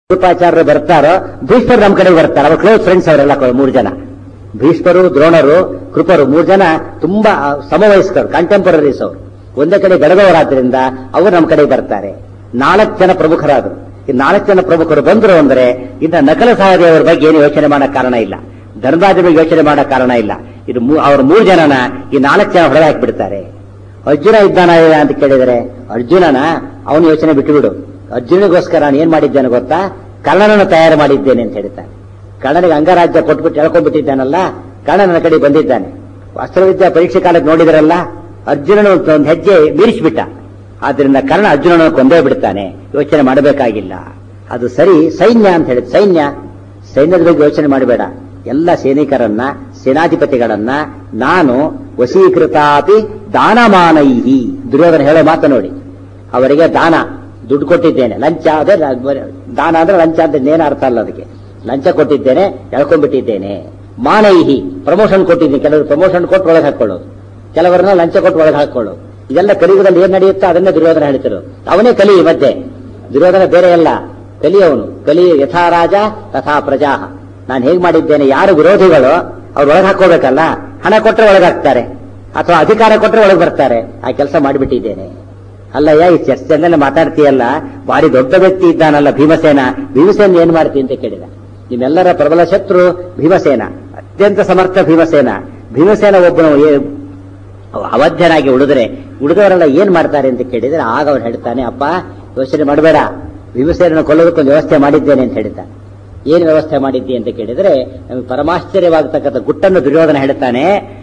ಕೃಪಾಚಾರ್ಯರು ಬರ್ತಾರೋ ಭೀಷ್ಮರು ನಮ್ಮ ಕಡೆ ಬರ್ತಾರೆ ಅವ್ರ ಕ್ಲೋಸ್ ಫ್ರೆಂಡ್ಸ್ ಅವರೆಲ್ಲ ಕೊ- ಮೂರು ಜನ ಭೀಷ್ಮರು ದ್ರೋಣರು ಕೃಪರು ಮೂರು ಜನ ತುಂಬಾ ಆ, ಸಮವಯಸ್ಕರು ಕಂಟೆಂಪರರೀಸ್ ಅವರು ಒಂದೇ ಕಡೆ ಬೆಳೆದವರಾದ್ರಿಂದ ಅವರು ನಮ್ಮ ಕಡೆ ಬರ್ತಾರೆ ನಾಲ್ಕು ಜನ ಪ್ರಮುಖರಾದರು ಈ ನಾಲ್ಕು ಜನ ಪ್ರಮುಖರು ಬಂದರು ಅಂದ್ರೆ ಇನ್ನ ನಕಲ ಸಹದೇವರ ಬಗ್ಗೆ ಏನು ಯೋಚನೆ ಮಾಡಕ್ ಕಾರಣ ಇಲ್ಲ ಧರ್ಮರಾಜ ಬಗ್ಗೆ ಯೋಚನೆ ಮಾಡಕ್ ಕಾರಣ ಇಲ್ಲ ಇದು ಮೂ- ಅವ್ರ ಮೂರು ಜನನ ಈ ನಾಲ್ಕು ಜನ ಹೊಡೆದು ಹಾಕ್ಬಿಡ್ತಾರೆ ಅರ್ಜುನ ಇದ್ದಾನ ಅಂತ ಕೇಳಿದರೆ ಅರ್ಜುನನ ಅವನು ಯೋಚನೆ ಬಿಟ್ಟು ಬಿಡು ಅರ್ಜುನಿಗೋಸ್ಕರ ನಾನು ಏನ್ ಮಾಡಿದ್ದೇನೆ ಗೊತ್ತಾ ಕರ್ಣನನ್ನು ತಯಾರು ಮಾಡಿದ್ದೇನೆ ಅಂತ ಹೇಳ್ತಾನೆ ಕರ್ಣನಿಗೆ ಅಂಗರಾಜ್ಯ ಕೊಟ್ಬಿಟ್ಟು ಎಳ್ಕೊಂಡ್ಬಿಟ್ಟಿದ್ದಾನಲ್ಲ ಕರ್ಣ ನನ್ನ ಕಡೆ ಬಂದಿದ್ದಾನೆ ಅಸ್ತ್ರವಿದ್ಯಾ ಪರೀಕ್ಷೆ ಕಾಲಕ್ಕೆ ನೋಡಿದರಲ್ಲ ಅರ್ಜುನನು ಒಂದು ಹೆಜ್ಜೆ ಮೀರಿಸಿಬಿಟ್ಟ ಆದ್ರಿಂದ ಕರ್ಣ ಅರ್ಜುನನ ಕೊಂದೇ ಬಿಡ್ತಾನೆ ಯೋಚನೆ ಮಾಡಬೇಕಾಗಿಲ್ಲ ಅದು ಸರಿ ಸೈನ್ಯ ಅಂತ ಹೇಳಿದ್ ಸೈನ್ಯ ಸೈನ್ಯದ ಬಗ್ಗೆ ಯೋಚನೆ ಮಾಡಬೇಡ ಎಲ್ಲ ಸೈನಿಕರನ್ನ ಸೇನಾಧಿಪತಿಗಳನ್ನ ನಾನು ವಶೀಕೃತಾಪಿ ದಾನಮಾನೈಹಿ ದುರ್ಯೋಧನ ಹೇಳೋ ಮಾತು ನೋಡಿ ಅವರಿಗೆ ದಾನ ದುಡ್ಡು ಕೊಟ್ಟಿದ್ದೇನೆ ಲಂಚ ಅದೇ ಲ- ದಾನ ಅಂದ್ರೆ ಲಂಚ ಅಂತ ನೇನ ಅರ್ಥ ಅಲ್ಲ ಅದಕ್ಕೆ ಲಂಚ ಕೊಟ್ಟಿದ್ದೇನೆ ಎಳ್ಕೊಂಡ್ಬಿಟ್ಟಿದ್ದೇನೆ ಮಾನೈಹಿ ಪ್ರಮೋಷನ್ ಕೊಟ್ಟಿದ್ದೀನಿ ಕೆಲವರು ಪ್ರಮೋಷನ್ ಕೊಟ್ಟು ಒಳಗೆ ಹಾಕೊಳ್ಳೋದು ಕೆಲವರನ್ನ ಲಂಚ ಕೊಟ್ಟು ಒಳಗೆ ಹಾಕೊಳ್ಳೋದು ಇದೆಲ್ಲ ಕಲಿಯುಗದಲ್ಲಿ ಏನ್ ನಡೆಯುತ್ತೋ ಅದನ್ನೇ ದುರ್ಯೋಧನ ಹೇಳ್ತಿರು ಅವನೇ ಕಲಿ ಈ ಮಧ್ಯೆ ದುರ್ಯೋಧನ ಬೇರೆ ಅಲ್ಲ ಕಲಿ ಅವನು ಕಲಿ ಯಥಾ ರಾಜ ತಥಾ ಪ್ರಜಾ ನಾನು ಹೇಗ್ ಮಾಡಿದ್ದೇನೆ ಯಾರು ವಿರೋಧಿಗಳು ಅವ್ರು ಒಳಗೆ ಹಾಕೋಬೇಕಲ್ಲ ಹಣ ಕೊಟ್ಟರೆ ಒಳಗೆ ಹಾಕ್ತಾರೆ ಅಥವಾ ಅಧಿಕಾರ ಕೊಟ್ಟರೆ ಒಳಗೆ ಬರ್ತಾರೆ ಆ ಕೆಲಸ ಮಾಡಿಬಿಟ್ಟಿದ್ದೇನೆ ಅಲ್ಲಯ್ಯ ಈ ಚರ್ಚೆಲ್ಲ ಮಾತಾಡ್ತೀಯಲ್ಲ ಭಾರಿ ದೊಡ್ಡ ವ್ಯಕ್ತಿ ಇದ್ದಾನಲ್ಲ ಭೀಮಸೇನ ಭೀಮಸೇನ ಏನ್ ಮಾಡ್ತಿ ಅಂತ ಕೇಳಿದ ನಿಮ್ಮೆಲ್ಲರ ಪ್ರಬಲ ಶತ್ರು ಭೀಮಸೇನ ಅತ್ಯಂತ ಸಮರ್ಥ ಭೀಮಸೇನ ಭೀಮಸೇನ ಒಬ್ಬನು ಏ- ಅವಧ್ಯನಾಗಿ ಉಳಿದ್ರೆ ಉಳಿದವರೆಲ್ಲ ಏನ್ ಮಾಡ್ತಾರೆ ಅಂತ ಕೇಳಿದ್ರೆ ಆಗ ಅವ್ರು ಹೇಳ್ತಾನೆ ಅಪ್ಪ ಯೋಚನೆ ಮಾಡಬೇಡ ಭೀಮಸೇನನ್ನು ಕೊಲ್ಲೋದಕ್ಕೊಂದು ವ್ಯವಸ್ಥೆ ಮಾಡಿದ್ದೇನೆ ಅಂತ ಹೇಳ್ತಾನೆ ಏನ್ ವ್ಯವಸ್ಥೆ ಮಾಡಿದ್ದಿ ಅಂತ ಕೇಳಿದ್ರೆ ನಮಗೆ ಪರಮಾಶ್ಚರ್ಯವಾಗತಕ್ಕಂಥ ಗುಟ್ಟನ್ನು ದುರ್ಯೋಧನ ಹೇಳ್ತಾನೆ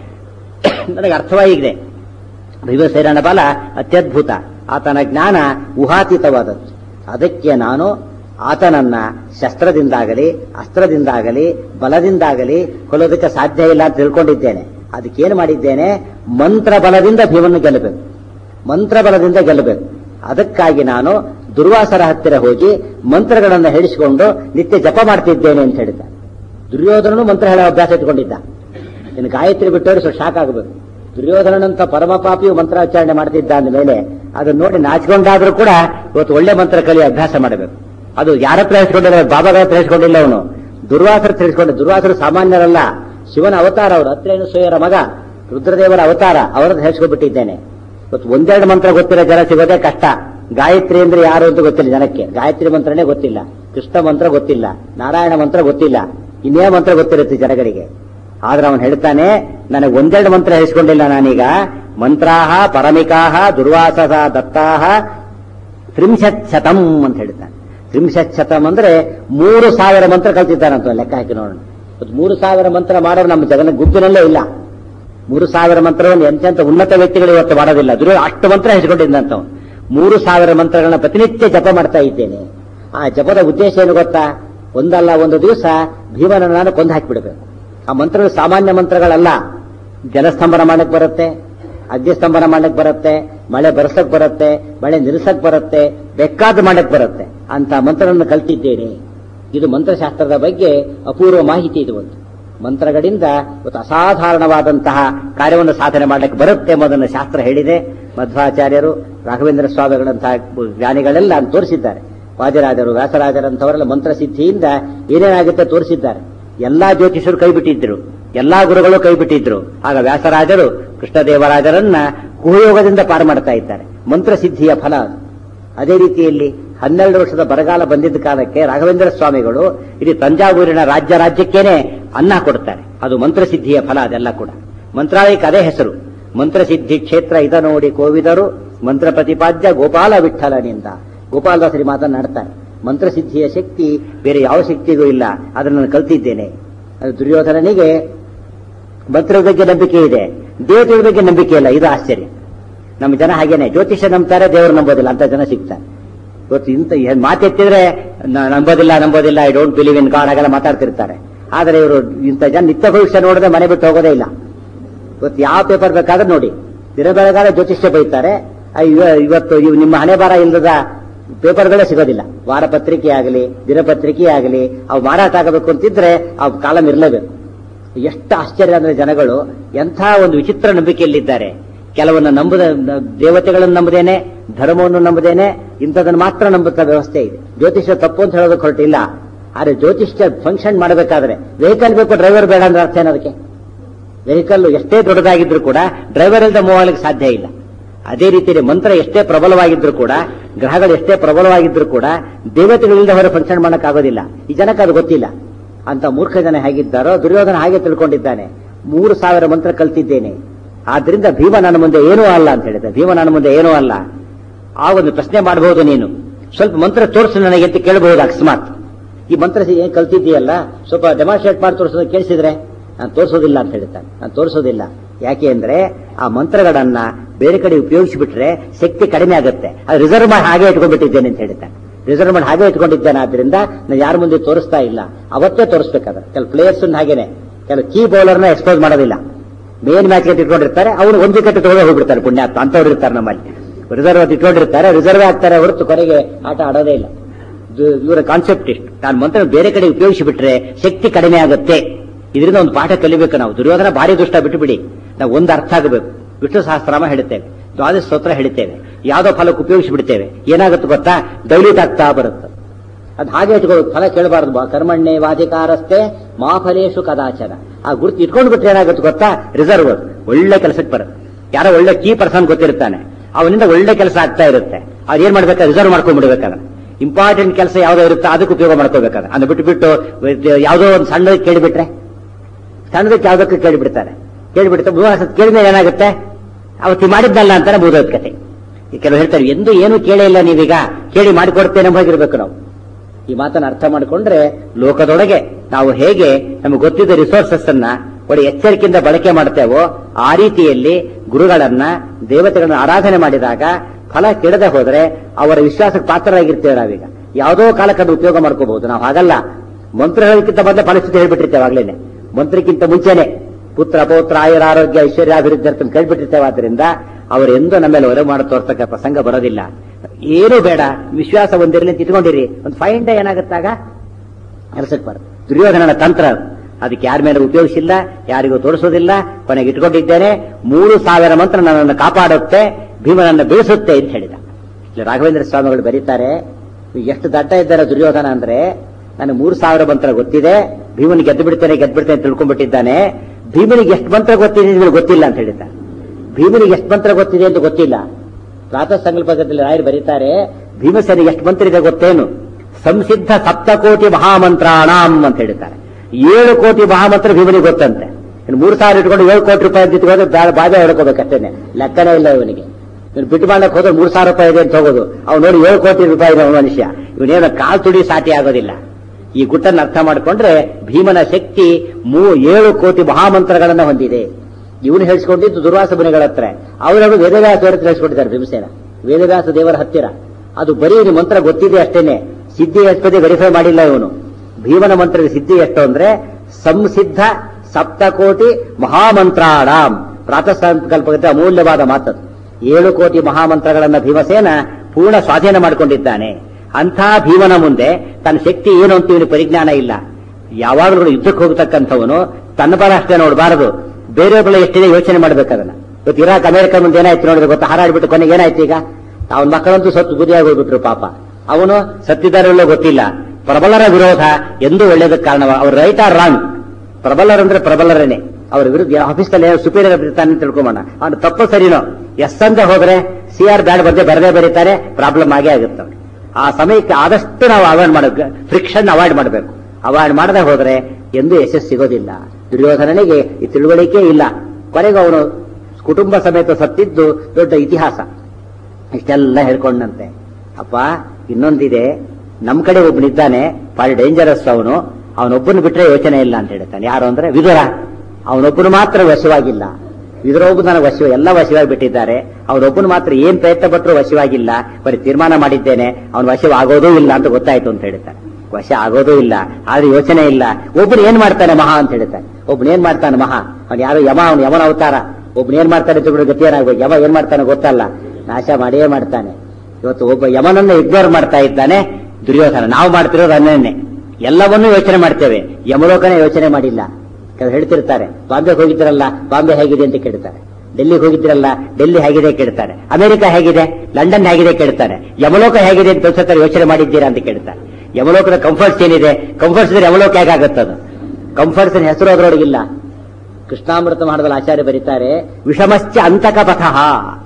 ನನಗೆ ಅರ್ಥವಾಗಿದೆ ಭೀಮಸೇನನ ಬಲ ಅತ್ಯದ್ಭುತ ಆತನ ಜ್ಞಾನ ಊಹಾತೀತವಾದದ್ದು ಅದಕ್ಕೆ ನಾನು ಆತನನ್ನ ಶಸ್ತ್ರದಿಂದಾಗಲಿ ಅಸ್ತ್ರದಿಂದಾಗಲಿ ಬಲದಿಂದಾಗಲಿ ಕೊಲ್ಲೋದಕ್ಕೆ ಸಾಧ್ಯ ಇಲ್ಲ ಅಂತ ತಿಳ್ಕೊಂಡಿದ್ದೇನೆ ಅದಕ್ಕೇನು ಮಾಡಿದ್ದೇನೆ ಮಂತ್ರ ಬಲದಿಂದ ಭೀಮನ್ನು ಗೆಲ್ಲಬೇಕು ಮಂತ್ರ ಬಲದಿಂದ ಗೆಲ್ಲಬೇಕು ಅದಕ್ಕಾಗಿ ನಾನು ದುರ್ವಾಸರ ಹತ್ತಿರ ಹೋಗಿ ಮಂತ್ರಗಳನ್ನು ಹೇಳಿಸಿಕೊಂಡು ನಿತ್ಯ ಜಪ ಮಾಡ್ತಿದ್ದೇನೆ ಅಂತ ಹೇಳಿದ್ದ ದುರ್ಯೋಧನನು ಮಂತ್ರ ಹೇಳೋ ಅಭ್ಯಾಸ ಇಟ್ಕೊಂಡಿದ್ದ ಇನ್ನು ಗಾಯತ್ರಿ ಬಿಟ್ಟವರು ಸ್ವಲ್ಪ ಶಾಕ್ ಆಗಬೇಕು ದುರ್ಯೋಧನನಂತ ಪರಮ ಪಾಪಿಯು ಮಂತ್ರಾಚರಣೆ ಮಾಡ್ತಿದ್ದ ಅಂದ ಮೇಲೆ ಅದನ್ನ ನೋಡಿ ನಾಚಿಕೊಂಡಾದ್ರೂ ಕೂಡ ಇವತ್ತು ಒಳ್ಳೆ ಮಂತ್ರ ಕಲಿ ಅಭ್ಯಾಸ ಮಾಡಬೇಕು ಅದು ಯಾರ ಹತ್ರ ಹೇಳ್ಕೊಂಡಿಲ್ಲ ಬಾಬಾಗಳ ಹತ್ರ ಹೇಳ್ಕೊಂಡಿಲ್ಲ ಅವನು ದುರ್ವಾಸರ ತಿಳಿಸ್ಕೊಂಡು ದುರ್ವಾಸರು ಸಾಮಾನ್ಯರಲ್ಲ ಶಿವನ ಅವತಾರ ಅವರು ಅತ್ರೇನು ಸೋಯರ ಮಗ ರುದ್ರದೇವರ ಅವತಾರ ಅವರದ್ದು ಹೇಳ್ಸ್ಕೊಂಡ್ಬಿಟ್ಟಿದ್ದೇನೆ ಇವತ್ತು ಒಂದೆರಡು ಮಂತ್ರ ಗೊತ್ತಿರೋ ಜನ ಸಿಗೋದೇ ಕಷ್ಟ ಗಾಯತ್ರಿ ಅಂದ್ರೆ ಯಾರು ಅಂತ ಗೊತ್ತಿಲ್ಲ ಜನಕ್ಕೆ ಗಾಯತ್ರಿ ಮಂತ್ರನೇ ಗೊತ್ತಿಲ್ಲ ಕೃಷ್ಣ ಮಂತ್ರ ಗೊತ್ತಿಲ್ಲ ನಾರಾಯಣ ಮಂತ್ರ ಗೊತ್ತಿಲ್ಲ ಇನ್ನೇ ಮಂತ್ರ ಗೊತ್ತಿರುತ್ತೆ ಜನಗಳಿಗೆ ಆದ್ರೆ ಅವನು ಹೇಳ್ತಾನೆ ನನಗೆ ಒಂದೆರಡು ಮಂತ್ರ ಹೇಳಿಸ್ಕೊಂಡಿಲ್ಲ ನಾನೀಗ ಮಂತ್ರಾಹ ಪರಮಿಕಾಹ ದುರ್ವಾಸಸ ದತ್ತಾಹ ತ್ರಿಂಶತ್ ಶತಂ ಅಂತ ಹೇಳ್ತಾನೆ ತ್ರಿಂಶತ್ ಶತಂ ಅಂದ್ರೆ ಮೂರು ಸಾವಿರ ಮಂತ್ರ ಕಲ್ತಿದ್ದಾನಂತ ಲೆಕ್ಕ ಹಾಕಿ ನೋಡೋಣ ಇವತ್ತು ಮೂರು ಸಾವಿರ ಮಂತ್ರ ಮಾಡೋರು ನಮ್ಮ ಜಗನ ಗುಂಪಿನಲ್ಲೇ ಇಲ್ಲ ಮೂರು ಸಾವಿರ ಮಂತ್ರವನ್ನು ಎಂತೆಂತ ಉನ್ನತ ವ್ಯಕ್ತಿಗಳು ಇವತ್ತು ಮಾಡೋದಿಲ್ಲ ದುರ್ಯೋ ಅಷ್ಟು ಮಂತ್ರ ಹೆಸರುಕೊಂಡಿದ್ದಂತವ್ ಮೂರು ಸಾವಿರ ಮಂತ್ರಗಳನ್ನ ಪ್ರತಿನಿತ್ಯ ಜಪ ಮಾಡ್ತಾ ಇದ್ದೇನೆ ಆ ಜಪದ ಉದ್ದೇಶ ಏನು ಗೊತ್ತಾ ಒಂದಲ್ಲ ಒಂದು ದಿವಸ ಭೀಮನ ನಾನು ಕೊಂದು ಹಾಕಿಬಿಡಬೇಕು ಆ ಮಂತ್ರಗಳು ಸಾಮಾನ್ಯ ಮಂತ್ರಗಳಲ್ಲ ಜಲಸ್ತಂಭನ ಮಾಡಕ್ ಬರುತ್ತೆ ಅಗ್ನಿಸ್ತಂಭನ ಮಾಡಕ್ ಬರುತ್ತೆ ಮಳೆ ಬರ್ಸಕ್ ಬರುತ್ತೆ ಮಳೆ ನಿಲ್ಸಕ್ ಬರುತ್ತೆ ಬೇಕಾದ ಮಾಡಕ್ ಬರುತ್ತೆ ಅಂತ ಮಂತ್ರವನ್ನು ಕಲ್ತಿದ್ದೇನೆ ಇದು ಮಂತ್ರಶಾಸ್ತ್ರದ ಬಗ್ಗೆ ಅಪೂರ್ವ ಮಾಹಿತಿ ಇದು ಒಂದು ಮಂತ್ರಗಳಿಂದ ಇವತ್ತು ಅಸಾಧಾರಣವಾದಂತಹ ಕಾರ್ಯವನ್ನು ಸಾಧನೆ ಮಾಡಲಿಕ್ಕೆ ಬರುತ್ತೆ ಎಂಬುದನ್ನು ಶಾಸ್ತ್ರ ಹೇಳಿದೆ ಮಧ್ವಾಚಾರ್ಯರು ರಾಘವೇಂದ್ರ ಸ್ವಾಮಿಗಳಂತಹ ಜ್ಞಾನಿಗಳೆಲ್ಲ ಅದನ್ನು ತೋರಿಸಿದ್ದಾರೆ ವಾದಿರಾಜರು ವ್ಯಾಸರಾಜರಂತವರೆಲ್ಲ ಮಂತ್ರಸಿದ್ಧಿಯಿಂದ ಏನೇನಾಗುತ್ತೆ ತೋರಿಸಿದ್ದಾರೆ ಎಲ್ಲಾ ಜ್ಯೋತಿಷರು ಕೈಬಿಟ್ಟಿದ್ರು ಎಲ್ಲಾ ಗುರುಗಳು ಕೈಬಿಟ್ಟಿದ್ರು ಆಗ ವ್ಯಾಸರಾಜರು ಕೃಷ್ಣದೇವರಾಜರನ್ನ ಕುಹಯೋಗದಿಂದ ಪಾರು ಮಾಡ್ತಾ ಇದ್ದಾರೆ ಮಂತ್ರಸಿದ್ಧಿಯ ಫಲ ಅದು ಅದೇ ರೀತಿಯಲ್ಲಿ ಹನ್ನೆರಡು ವರ್ಷದ ಬರಗಾಲ ಬಂದಿದ್ದ ಕಾಲಕ್ಕೆ ರಾಘವೇಂದ್ರ ಸ್ವಾಮಿಗಳು ಇಡೀ ತಂಜಾವೂರಿನ ರಾಜ್ಯ ರಾಜ್ಯಕ್ಕೇನೆ ಅನ್ನ ಕೊಡ್ತಾರೆ ಅದು ಮಂತ್ರಸಿದ್ಧಿಯ ಫಲ ಅದೆಲ್ಲ ಕೂಡ ಮಂತ್ರಾಲಯಕ್ಕೆ ಅದೇ ಹೆಸರು ಮಂತ್ರಸಿದ್ಧಿ ಕ್ಷೇತ್ರ ಇದ ನೋಡಿ ಕೋವಿದರು ಮಂತ್ರ ಪ್ರತಿಪಾದ್ಯ ಗೋಪಾಲ ವಿಠಲನಿಂದ ಗೋಪಾಲದಾಸರಿ ಮಾತನಾಡ್ತಾರೆ ಮಂತ್ರಸಿದ್ಧಿಯ ಶಕ್ತಿ ಬೇರೆ ಯಾವ ಶಕ್ತಿಗೂ ಇಲ್ಲ ಅದನ್ನು ನಾನು ಕಲ್ತಿದ್ದೇನೆ ಅದು ದುರ್ಯೋಧನನಿಗೆ ಮಂತ್ರದ ಬಗ್ಗೆ ನಂಬಿಕೆ ಇದೆ ದೇವತೆಗಳ ಬಗ್ಗೆ ನಂಬಿಕೆ ಇಲ್ಲ ಇದು ಆಶ್ಚರ್ಯ ನಮ್ಮ ಜನ ಹಾಗೇನೆ ಜ್ಯೋತಿಷ್ಯ ನಂಬ್ತಾರೆ ದೇವರು ನಂಬೋದಿಲ್ಲ ಅಂತ ಜನ ಸಿಗ್ತಾರೆ ಇವತ್ತು ಇಂಥ ಏನ್ ಮಾತೆತ್ತಿದ್ರೆ ನ- ನಂಬೋದಿಲ್ಲ ನಂಬೋದಿಲ್ಲ I don't believe in God ಹಾಗೆಲ್ಲ ಮಾತಾಡ್ತಿರ್ತಾರೆ ಆದರೆ ಇವರು ಇಂಥ ಜನ ನಿತ್ಯ ಭವಿಷ್ಯ ನೋಡದೆ ಮನೆ ಬಿಟ್ಟು ಹೋಗೋದೇ ಇಲ್ಲ ಇವತ್ತು ಯಾವ ಪೇಪರ್ ಬೇಕಾದ್ರೆ ನೋಡಿ ದಿನ ಬೆಳಗಾಲ ಜ್ಯೋತಿಷ್ಯ ಬೈತಾರೆ ಆ, ಇವ- ಇವತ್ತು ಇವ್ ನಿಮ್ಮ ಹಣೆ ಬಾರ ಇಲ್ಲದ ಪೇಪರ್ಗಳೇ ಸಿಗೋದಿಲ್ಲ ವಾರಪತ್ರಿಕೆ ಆಗಲಿ ದಿನಪತ್ರಿಕೆ ಆಗಲಿ ಅವು ಮಾರಾಟ ಆಗಬೇಕು ಅಂತಿದ್ರೆ ಅವು ಕಾಲಂ ಇರಲೇಬೇಕು ಎಷ್ಟು ಆಶ್ಚರ್ಯ ಅಂದ್ರೆ ಜನಗಳು ಎಂಥ ಒಂದು ವಿಚಿತ್ರ ನಂಬಿಕೆಯಲ್ಲಿದ್ದಾರೆ ಕೆಲವನ್ನ ನಂಬುದ ದೇವತೆಗಳನ್ನು ನಂಬುದೇನೆ ಧರ್ಮವನ್ನು ನಂಬುದೇನೆ ಇಂಥದನ್ನು ಮಾತ್ರ ನಂಬುತ್ತಾ ವ್ಯವಸ್ಥೆ ಇದೆ ಜ್ಯೋತಿಷ್ಯ ತಪ್ಪು ಅಂತ ಹೇಳೋದಕ್ಕೆ ಹೊರಟಿಲ್ಲ ಆದ್ರೆ ಜ್ಯೋತಿಷ್ಯ ಫಂಕ್ಷನ್ ಮಾಡಬೇಕಾದ್ರೆ ವೆಹಿಕಲ್ ಬೇಕು ಡ್ರೈವರ್ ಬೇಡ ಅಂದ್ರೆ ಅರ್ಥ ಏನದಕ್ಕೆ ವೆಹಿಕಲ್ ಎಷ್ಟೇ ದೊಡ್ಡದಾಗಿದ್ರು ಕೂಡ ಡ್ರೈವರ್ ಇಲ್ಲದೆ ಮೂವ್ ಆಗ್ಲಿಕ್ಕೆ ಸಾಧ್ಯ ಇಲ್ಲ ಅದೇ ರೀತಿಯಲ್ಲಿ ಮಂತ್ರ ಎಷ್ಟೇ ಪ್ರಬಲವಾಗಿದ್ರು ಕೂಡ ಗ್ರಹಗಳು ಎಷ್ಟೇ ಪ್ರಬಲವಾಗಿದ್ರು ಕೂಡ ದೇವತೆಗಳಿಲ್ಲದೆ ಹೊರ ಫಂಕ್ಷನ್ ಮಾಡೋಕ್ಕಾಗೋದಿಲ್ಲ ಈ ಜನಕ್ಕೆ ಅದು ಗೊತ್ತಿಲ್ಲ ಅಂತ ಮೂರ್ಖ ಜನ ಹೇಗಿದ್ದಾರೋ ದುರ್ಯೋಧನ ಹಾಗೆ ತಿಳ್ಕೊಂಡಿದ್ದಾನೆ ಮೂರು ಸಾವಿರ ಮಂತ್ರ ಕಲ್ತಿದ್ದೇನೆ ಆದ್ರಿಂದ ಭೀಮ ನನ್ನ ಮುಂದೆ ಏನೂ ಅಲ್ಲ ಅಂತ ಹೇಳಿದೆ ಭೀಮ ನನ್ನ ಮುಂದೆ ಏನೂ ಅಲ್ಲ ಆ ಒಂದು ಪ್ರಶ್ನೆ ಮಾಡಬಹುದು ನೀನು ಸ್ವಲ್ಪ ಮಂತ್ರ ತೋರಿಸು ನನಗೆ ಅಂತ ಕೇಳಬಹುದು ಅಕಸ್ಮಾತ್ ಈ ಮಂತ್ರ ಏನ್ ಕಲ್ತಿದ್ದೀಯಲ್ಲ ಸ್ವಲ್ಪ ಡೆಮಾನ್ಸ್ಟ್ರೇಟ್ ಮಾಡಿ ತೋರಿಸೋದು ಕೇಳಿಸಿದ್ರೆ ನಾನು ತೋರಿಸೋದಿಲ್ಲ ಅಂತ ಹೇಳ್ತಾನೆ ನಾನು ತೋರಿಸೋದಿಲ್ಲ ಯಾಕೆ ಅಂದ್ರೆ ಆ ಮಂತ್ರಗಳನ್ನ ಬೇರೆ ಕಡೆ ಉಪಯೋಗಿಸಿಬಿಟ್ರೆ ಶಕ್ತಿ ಕಡಿಮೆ ಆಗುತ್ತೆ ಅದು ರಿಸರ್ವ್ ಮಾಡಿ ಹಾಗೆ ಇಟ್ಕೊಂಡ್ಬಿಟ್ಟಿದ್ದೇನೆ ಅಂತ ಹೇಳ್ತಾನೆ ರಿಸರ್ವ್ ಮಾಡಿ ಹಾಗೆ ಇಟ್ಕೊಂಡಿದ್ದೇನೆ ಆದ್ರಿಂದ ನಾನು ಯಾರ ಮುಂದೆ ತೋರಿಸ್ತಾ ಇಲ್ಲ ಅವತ್ತೇ ತೋರಿಸ್ಬೇಕಾದ್ರೆ ಕೆಲವು ಪ್ಲೇಯರ್ಸ್ ಹಾಗೇನೆ ಕೆಲವು ಕೀ ಬೌಲರ್ನ ಎಕ್ಸ್ಪೋಸ್ ಮಾಡೋದಿಲ್ಲ ಮೇನ್ ಮ್ಯಾಚ್ ಇಟ್ಕೊಂಡಿರ್ತಾರೆ ಅವ್ರು ಒಂದು ವಿಕೆಟ್ ತಗೊಂಡು ಹೋಗ್ಬಿಡ್ತಾರೆ ಪುಣ್ಯಾತ್ಮ ಅಂತವ್ರು ಇರ್ತಾರೆ ನಮ್ಮಲ್ಲಿ ರಿಸರ್ವ್ ಅಂತ ಇಟ್ಕೊಂಡಿರ್ತಾರೆ ರಿಸರ್ವ್ ಆಗ್ತಾರೆ ಹೊರತು ಕೊನೆಗೆ ಆಟ ಆಡೋದೇ ಇಲ್ಲ ಇದು- ಇವರ ಕಾನ್ಸೆಪ್ಟ್ ಇಷ್ಟು ನಾನು ಮಂತ್ರ ಬೇರೆ ಕಡೆ ಉಪಯೋಗಿಸಿಬಿಟ್ರೆ ಶಕ್ತಿ ಕಡಿಮೆ ಆಗುತ್ತೆ ಇದರಿಂದ ಒಂದು ಪಾಠ ಕಲಿಬೇಕು ನಾವು ದುರ್ಯೋಧನ ಭಾರಿ ದುಷ್ಟ ಬಿಟ್ಟುಬಿಡಿ ನಾವು ಒಂದು ಅರ್ಥ ಆಗಬೇಕು ವಿಷ್ಣು ಸಹಸ್ರಾಮ ಹೇಳ್ತೇವೆ ದ್ವಾದಶ ಸ್ತೋತ್ರ ಹೇಳ್ತೇವೆ ಯಾವ್ದೋ ಫಲಕ್ಕೆ ಉಪಯೋಗಿಸಿ ಬಿಡ್ತೇವೆ ಏನಾಗುತ್ತೆ ಗೊತ್ತಾ ಡೈಲ್ಯೂಟ್ ಆಗ್ತಾ ಬರುತ್ತೆ ಅದು ಹಾಗೆ ಇಟ್ಕೊಳ್ಳೋದು ಫಲ ಕೇಳಬಾರದು ಬಾ ಕರ್ಮಣ್ಣೆ ವಾದಿಕಾರಸ್ತೆ ಮಾಫಲೇಶು ಕದಾಚನ ಆ ಗುರುತು ಇಟ್ಕೊಂಡು ಬಿಟ್ರೆ ಏನಾಗುತ್ತೆ ಗೊತ್ತಾ ರಿಸರ್ವ್ ಒಳ್ಳೆ ಕೆಲಸಕ್ಕೆ ಬರುತ್ತೆ ಯಾರೋ ಒಳ್ಳೆ ಕೀ ಪರ್ಸನ್ ಗೊತ್ತಿರ್ತಾನೆ ಅವನಿಂದ ಒಳ್ಳೆ ಕೆಲಸ ಆಗ್ತಾ ಇರುತ್ತೆ ಅವ್ರು ಏನ್ ಮಾಡ್ಬೇಕು ರಿಸರ್ವ್ ಮಾಡ್ಕೊಂಡ್ಬಿಡ್ಬೇಕಾದ್ರೆ ಇಂಪಾರ್ಟೆಂಟ್ ಕೆಲಸ ಯಾವ್ದೋ ಇರುತ್ತೋ ಅದಕ್ಕೆ ಉಪಯೋಗ ಮಾಡ್ಕೋಬೇಕಾದ್ರೆ ಅದನ್ನ ಬಿಟ್ಟು ಬಿಟ್ಟು ಯಾವುದೋ ಒಂದು ಸಣ್ಣದಕ್ಕೆ ಕೇಳಿಬಿಟ್ರೆ ಸಣ್ಣದಕ್ಕೆ ಯಾವ್ದಕ್ಕೆ ಕೇಳಿಬಿಡ್ತಾರೆ ಕೇಳಿಬಿಡ್ತಾರೆ ಮೂರು ಸತ್ ಕೇಳಿದ್ಮೇಲೆ ಏನಾಗುತ್ತೆ ಅವತ್ತು ಮಾಡಿದ್ದಲ್ಲ ಅಂತಾನೆ ಬೋಧೋದ್ ಕತೆ ಈ ಕೆಲವು ಹೇಳ್ತಾರೆ ಎಂದು ಏನು ಕೇಳೇ ಇಲ್ಲ ನೀವೀಗ ಕೇಳಿ ಮಾಡಿಕೊಡ್ತೇನೆ ಹೋಗಿರ್ಬೇಕು ನಾವು ಈ ಮಾತನ್ನ ಅರ್ಥ ಮಾಡಿಕೊಂಡ್ರೆ ಲೋಕದೊಳಗೆ ನಾವು ಹೇಗೆ ನಮಗೆ ಗೊತ್ತಿದ್ದ ರಿಸೋರ್ಸಸ್ ಅನ್ನ ಒಳ್ಳೆ ಎಚ್ಚರಿಕೆಯಿಂದ ಬಳಕೆ ಮಾಡ್ತೇವೋ ಆ ರೀತಿಯಲ್ಲಿ ಗುರುಗಳನ್ನ ದೇವತೆಗಳನ್ನ ಆರಾಧನೆ ಮಾಡಿದಾಗ ಫಲ ಕೆಡದೆ ಹೋದ್ರೆ ಅವರ ವಿಶ್ವಾಸಕ್ಕೆ ಪಾತ್ರರಾಗಿರ್ತೇವೆ ನಾವೀಗ ಯಾವುದೋ ಕಾಲಕ್ಕೆ ಅದು ಉಪಯೋಗ ಮಾಡ್ಕೋಬಹುದು ನಾವು ಹಾಗಲ್ಲ ಮಂತ್ರ ಹೇಳೋದಕ್ಕಿಂತ ಮೊದಲೇ ಫಲಶ್ರುತಿ ಹೇಳ್ಬಿಟ್ಟಿರ್ತೇವೆ ಆಗ್ಲೇನೆ ಮಂತ್ರಕ್ಕಿಂತ ಮುಂಚೆನೆ ಪುತ್ರ ಪೌತ್ರ ಆಯುರ ಆರೋಗ್ಯ ಐಶ್ವರ್ಯಾಭಿವೃದ್ಧಿ ಅಂತ ಕೇಳ್ಬಿಟ್ಟಿರ್ತೇವೆ ಆದ್ರಿಂದ ಅವರು ಎಂದೂ ನಮ್ಮ ಮೇಲೆ ಹೊರೆ ಮಾಡಿ ತೋರ್ತಕ್ಕ ಪ್ರಸಂಗ ಬರೋದಿಲ್ಲ ಏನು ಬೇಡ ವಿಶ್ವಾಸ ಒಂದಿರಲಿ ಅಂತ ಇಟ್ಕೊಂಡಿರಿ ಒಂದು ಫೈನ್ ಡೇ ಏನಾಗುತ್ತಾಗ ಕೆಲಸಕ್ಕೆ ಬರುತ್ತೆ ದುರ್ಯೋಧನನ ತಂತ್ರ ಅದು. ಅದಕ್ಕೆ ಯಾರ ಮೇಲೆ ಉಪಯೋಗಿಸಿಲ್ಲ ಯಾರಿಗೂ ತೋರಿಸೋದಿಲ್ಲ ಕೊನೆಗೆ ಇಟ್ಕೊಂಡಿದ್ದೇನೆ ಮೂರು ಸಾವಿರ ಮಂತ್ರ ನನ್ನನ್ನು ಕಾಪಾಡುತ್ತೆ ಭೀಮನನ್ನು ಬೀಳಿಸುತ್ತೆ ಅಂತ ಹೇಳಿದ ಇಲ್ಲಿ ರಾಘವೇಂದ್ರ ಸ್ವಾಮಿಗಳು ಬರೀತಾರೆ ಎಷ್ಟು ದಡ್ಡ ಇದ್ದಾರೆ ದುರ್ಯೋಧನ ಅಂದ್ರೆ ನನಗೆ ಮೂರು ಸಾವಿರ ಮಂತ್ರ ಗೊತ್ತಿದೆ ಭೀಮನ್ ಗೆದ್ದು ಬಿಡ್ತೇನೆ ಗೆದ್ದು ಬಿಡ್ತೇನೆ ಅಂತ ತಿಳ್ಕೊಂಡ್ಬಿಟ್ಟಿದ್ದಾನೆ ಭೀಮನಿಗೆ ಎಷ್ಟು ಮಂತ್ರ ಗೊತ್ತಿದೆ ಅಂತ ಗೊತ್ತಿಲ್ಲ ಅಂತ ಹೇಳಿದ್ದಾನೆ ಭೀಮನಿಗೆ ಎಷ್ಟು ಮಂತ್ರ ಗೊತ್ತಿದೆ ಅಂತ ಗೊತ್ತಿಲ್ಲ ಪ್ರಾತಃ ಸಂಕಲ್ಪದಲ್ಲಿ ರಾಯರು ಬರೀತಾರೆ ಭೀಮಸೇನಿಗೆ ಎಷ್ಟು ಮಂತ್ರ ಇದೆ ಗೊತ್ತೇನು ಸಂಸಿದ್ಧ ಸಪ್ತಕೋಟಿ ಮಹಾಮಂತ್ರಾಣಾಂ ಅಂತ ಹೇಳ್ತಾರೆ ಏಳು ಕೋಟಿ ಮಹಾಮಂತ್ರ ಭೀಮನಿಗೆ ಗೊತ್ತಂತೆ ಇನ್ನು ಮೂರು ಸಾವಿರ ಇಟ್ಕೊಂಡು ಏಳು ಕೋಟಿ ರೂಪಾಯಿ ಇಟ್ಕೊಂಡು ಬಾಜೆ ಹೇಳ್ಕೋಬೇಕಷ್ಟೇನೆ ಲೆಕ್ಕನೇ ಇಲ್ಲ ಇವನಿಗೆ ಇವ್ನು ಬಿಟ್ಟು ಮಾಡಕ್ ಹೋದ್ರೆ ಮೂರು ಸಾವಿರ ರೂಪಾಯಿ ಇದೆ ಅಂತ ಹೋಗೋದು ಅವ್ನು ನೋಡಿ ಏಳು ಕೋಟಿ ರೂಪಾಯಿ ಇದೆ ಅವ್ನು ಮನುಷ್ಯ ಇವನೇನು ಕಾಲ್ ತುಡಿ ಸಾಟಿ ಆಗೋದಿಲ್ಲ ಈ ಗುಟ್ಟನ್ನು ಅರ್ಥ ಮಾಡಿಕೊಂಡ್ರೆ ಭೀಮನ ಶಕ್ತಿ ಮೂ ಏಳು ಕೋಟಿ ಮಹಾಮಂತ್ರಗಳನ್ನ ಹೊಂದಿದೆ ಇವನು ಹೇಳಿಸ್ಕೊಂಡಿದ್ದು ದುರ್ವಾಸ ಮುನಿಗಳ ಹತ್ರ ಅವರನ್ನು ವೇದವ್ಯಾಸ ದೇವರ ಹತ್ರ ಹೇಳಿಸ್ಕೊಂಡಿದ್ದಾರೆ ಭೀಮಸೇನ ವೇದವ್ಯಾಸ ದೇವರ ಹತ್ತಿರ ಅದು ಬರೀ ಇದು ಮಂತ್ರ ಗೊತ್ತಿದೆ ಅಷ್ಟೇನೆ ಸಿದ್ಧಿ ಎಷ್ಟೇ ವೆರಿಫೈ ಮಾಡಿಲ್ಲ ಇವನು ಭೀಮನ ಮಂತ್ರದ ಸಿದ್ಧಿ ಎಷ್ಟು ಅಂದ್ರೆ ಸಂಸಿದ್ಧ ಸಪ್ತಕೋಟಿ ಮಹಾಮಂತ್ರಾಣಾಂ ಪ್ರಾತಃ ಸಂಕಲ್ಪದ ಅಮೂಲ್ಯವಾದ ಮಾತದು ಏಳು ಕೋಟಿ ಮಹಾಮಂತ್ರಗಳನ್ನ ಭೀಮಸೇನ ಪೂರ್ಣ ಸ್ವಾಧೀನ ಮಾಡಿಕೊಂಡಿದ್ದಾನೆ ಅಂಥ ಭೀಮನ ಮುಂದೆ ತನ್ನ ಶಕ್ತಿ ಏನು ಅಂತ ಇವನು ಪರಿಜ್ಞಾನ ಇಲ್ಲ ಯಾವಾಗಲೂ ಕೂಡ ಯುದ್ಧಕ್ಕೆ ಹೋಗ್ತಕ್ಕಂಥವನು ತನ್ನ ಬಲ ಅಷ್ಟೇ ನೋಡಬಾರದು ಬೇರೆಯವ್ರ ಎಷ್ಟಿದೆ ಯೋಚನೆ ಮಾಡ್ಬೇಕದನ್ನ ಇವತ್ತು ಇರಾಕ್ ಅಮೆರಿಕ ಮುಂದೆ ಏನಾಯ್ತು ನೋಡಿದ್ರೆ ಗೊತ್ತಾ ಹಾರಾಡ್ಬಿಟ್ಟು ಕೊನೆಗೆ ಏನಾಯ್ತು ಈಗ ಅವನ ಮಕ್ಕಳಂತೂ ಸತ್ತು ಬುದ್ಧಿಯಾಗಿ ಹೋಗ್ಬಿಟ್ರು ಪಾಪ ಅವನು ಸತ್ತಿದ್ದಾರೆಲ್ಲೋ ಗೊತ್ತಿಲ್ಲ ಪ್ರಬಲರ ವಿರೋಧ ಎಂದೂ ಒಳ್ಳೇದಕ್ಕೆ ಕಾರಣ ಅವ್ರ ರೈಟ್ ಆರ್ ರಾಂಗ್ ಪ್ರಬಲರಂದ್ರೆ ಪ್ರಬಲರೇನೆ ಅವ್ರ ವಿರುದ್ಧ ಆಫೀಸ್ನಲ್ಲಿ ಏನೋ ಸುಪೀರಿಯರ್ ಇರ್ತಾನೆ ಅಂತ ತಿಳ್ಕೊಂಬೋಣ ಅವ್ನು ತಪ್ಪು ಸರಿನೋ ಎಸ್ ಅಂತ ಹೋದ್ರೆ ಸಿ ಆರ್ ಬ್ಯಾಡ್ ಬಂದೆ ಬರದೇ ಬರೀತಾರೆ ಪ್ರಾಬ್ಲಮ್ ಆಗೇ ಆಗುತ್ತೆ ಅವ್ನಿಗೆ. ಆ ಸಮಯಕ್ಕೆ ಆದಷ್ಟು ನಾವು ಅವಾಯ್ಡ್ ಮಾಡಬೇಕು ಫ್ರಿಕ್ಷನ್ ಅವಾಯ್ಡ್ ಮಾಡಬೇಕು ಅವಾಯ್ಡ್ ಮಾಡದೆ ಹೋದ್ರೆ ಎಂದೂ ಯಶಸ್ಸು ಸಿಗೋದಿಲ್ಲ ದುರ್ಯೋಧನನಿಗೆ ಈ ತಿಳುವಳಿಕೆ ಇಲ್ಲ ಕೊನೆಗೆ ಅವನು ಕುಟುಂಬ ಸಮೇತ ಸತ್ತಿದ್ದು ದೊಡ್ಡ ಇತಿಹಾಸ ಇಷ್ಟೆಲ್ಲ ಹೇಳ್ಕೊಂಡಂತೆ ಅಪ್ಪ ಇನ್ನೊಂದಿದೆ ನಮ್ ಕಡೆ ಒಬ್ಬನಿದ್ದಾನೆ ಭಾರಿ ಡೇಂಜರಸ್ ಅವನು ಅವನೊಬ್ಬನು ಬಿಟ್ರೆ ಯೋಚನೆ ಇಲ್ಲ ಅಂತ ಹೇಳ್ತಾನೆ ಯಾರು ಅಂದ್ರೆ ವಿದುರ ಅವನೊಬ್ಬನು ಮಾತ್ರ ವಶವಾಗಿಲ್ಲ ವಿದುರ ಒಬ್ಬ ನನಗೆ ವಶ ಎಲ್ಲ ವಶವಾಗಿ ಬಿಟ್ಟಿದ್ದಾರೆ ಅವನೊಬ್ಬನು ಮಾತ್ರ ಏನ್ ಪ್ರಯತ್ನ ಪಟ್ಟರು ವಶವಾಗಿಲ್ಲ ಬರೀ ತೀರ್ಮಾನ ಮಾಡಿದ್ದೇನೆ ಅವನ ವಶವಾಗೋದೂ ಇಲ್ಲ ಅಂತ ಗೊತ್ತಾಯ್ತು ಅಂತ ಹೇಳ್ತಾರೆ ವಶ ಆಗೋದೂ ಇಲ್ಲ ಆದ್ರೆ ಯೋಚನೆ ಇಲ್ಲ ಒಬ್ಬನು ಏನ್ ಮಾಡ್ತಾನೆ ಮಹಾ ಅಂತ ಹೇಳ್ತಾನೆ ಒಬ್ಬನು ಏನ್ ಮಾಡ್ತಾನೆ ಮಹಾ ಅವ್ನು ಯಾರು ಯಮ ಅವನು ಯಮನ ಅವತಾರ ಒಬ್ಬನು ಏನ್ ಮಾಡ್ತಾನೆ ತಿಳ್ಕೊಂಡು ಗತಿ ಏನಾಗ್ಬೇಕು ಯಮ ಏನ್ ಮಾಡ್ತಾನೆ ಗೊತ್ತಲ್ಲ ನಾಶ ಮಾಡಿಯೇ ಮಾಡ್ತಾನೆ ಇವತ್ತು ಒಬ್ಬ ಯಮನನ್ನ ಇಗ್ನೋರ್ ಮಾಡ್ತಾ ಇದ್ದಾನೆ ದುರ್ಯೋಧನ ನಾವು ಮಾಡ್ತಿರೋದು ಅನ್ನನ್ನೇ ಎಲ್ಲವನ್ನೂ ಯೋಚನೆ ಮಾಡ್ತೇವೆ ಯಮಲೋಕನೇ ಯೋಚನೆ ಮಾಡಿಲ್ಲ ಕೆಲವು ಹೇಳ್ತಿರ್ತಾರೆ ಬಾಂಬೆಗೆ ಹೋಗಿದ್ರಲ್ಲ ಬಾಂಬೆ ಹೇಗಿದೆ ಅಂತ ಕೇಳ್ತಾರೆ ಡೆಲ್ಲಿಗೆ ಹೋಗಿದ್ರಲ್ಲ ಡೆಲ್ಲಿ ಹೇಗಿದೆ ಕೇಳ್ತಾರೆ ಅಮೆರಿಕ ಹೇಗಿದೆ ಲಂಡನ್ ಹೇಗಿದೆ ಕೇಳ್ತಾರೆ ಯಮಲೋಕ ಹೇಗಿದೆ ಅಂತ ಸಲ ಯೋಚನೆ ಮಾಡಿದ್ದೀರಾ ಅಂತ ಕೇಳ್ತಾರೆ ಯಮಲೋಕದ ಕಂಫರ್ಟ್ಸ್ ಏನಿದೆ ಕಂಫರ್ಟ್ಸ್ ಇದ್ರೆ ಯಮಲೋಕ ಹೇಗಾಗುತ್ತದು ಕಂಫರ್ಟ್ಸ್ ಹೆಸರು ಅದರೊಳಗಿಲ್ಲ ಕೃಷ್ಣಾಮೃತ ಮಾಡದಲ್ಲಿ ಆಚಾರ್ಯ ಬರೀತಾರೆ ವಿಷಮಶ್ಚ ಅಂತಕ ಪಥಃ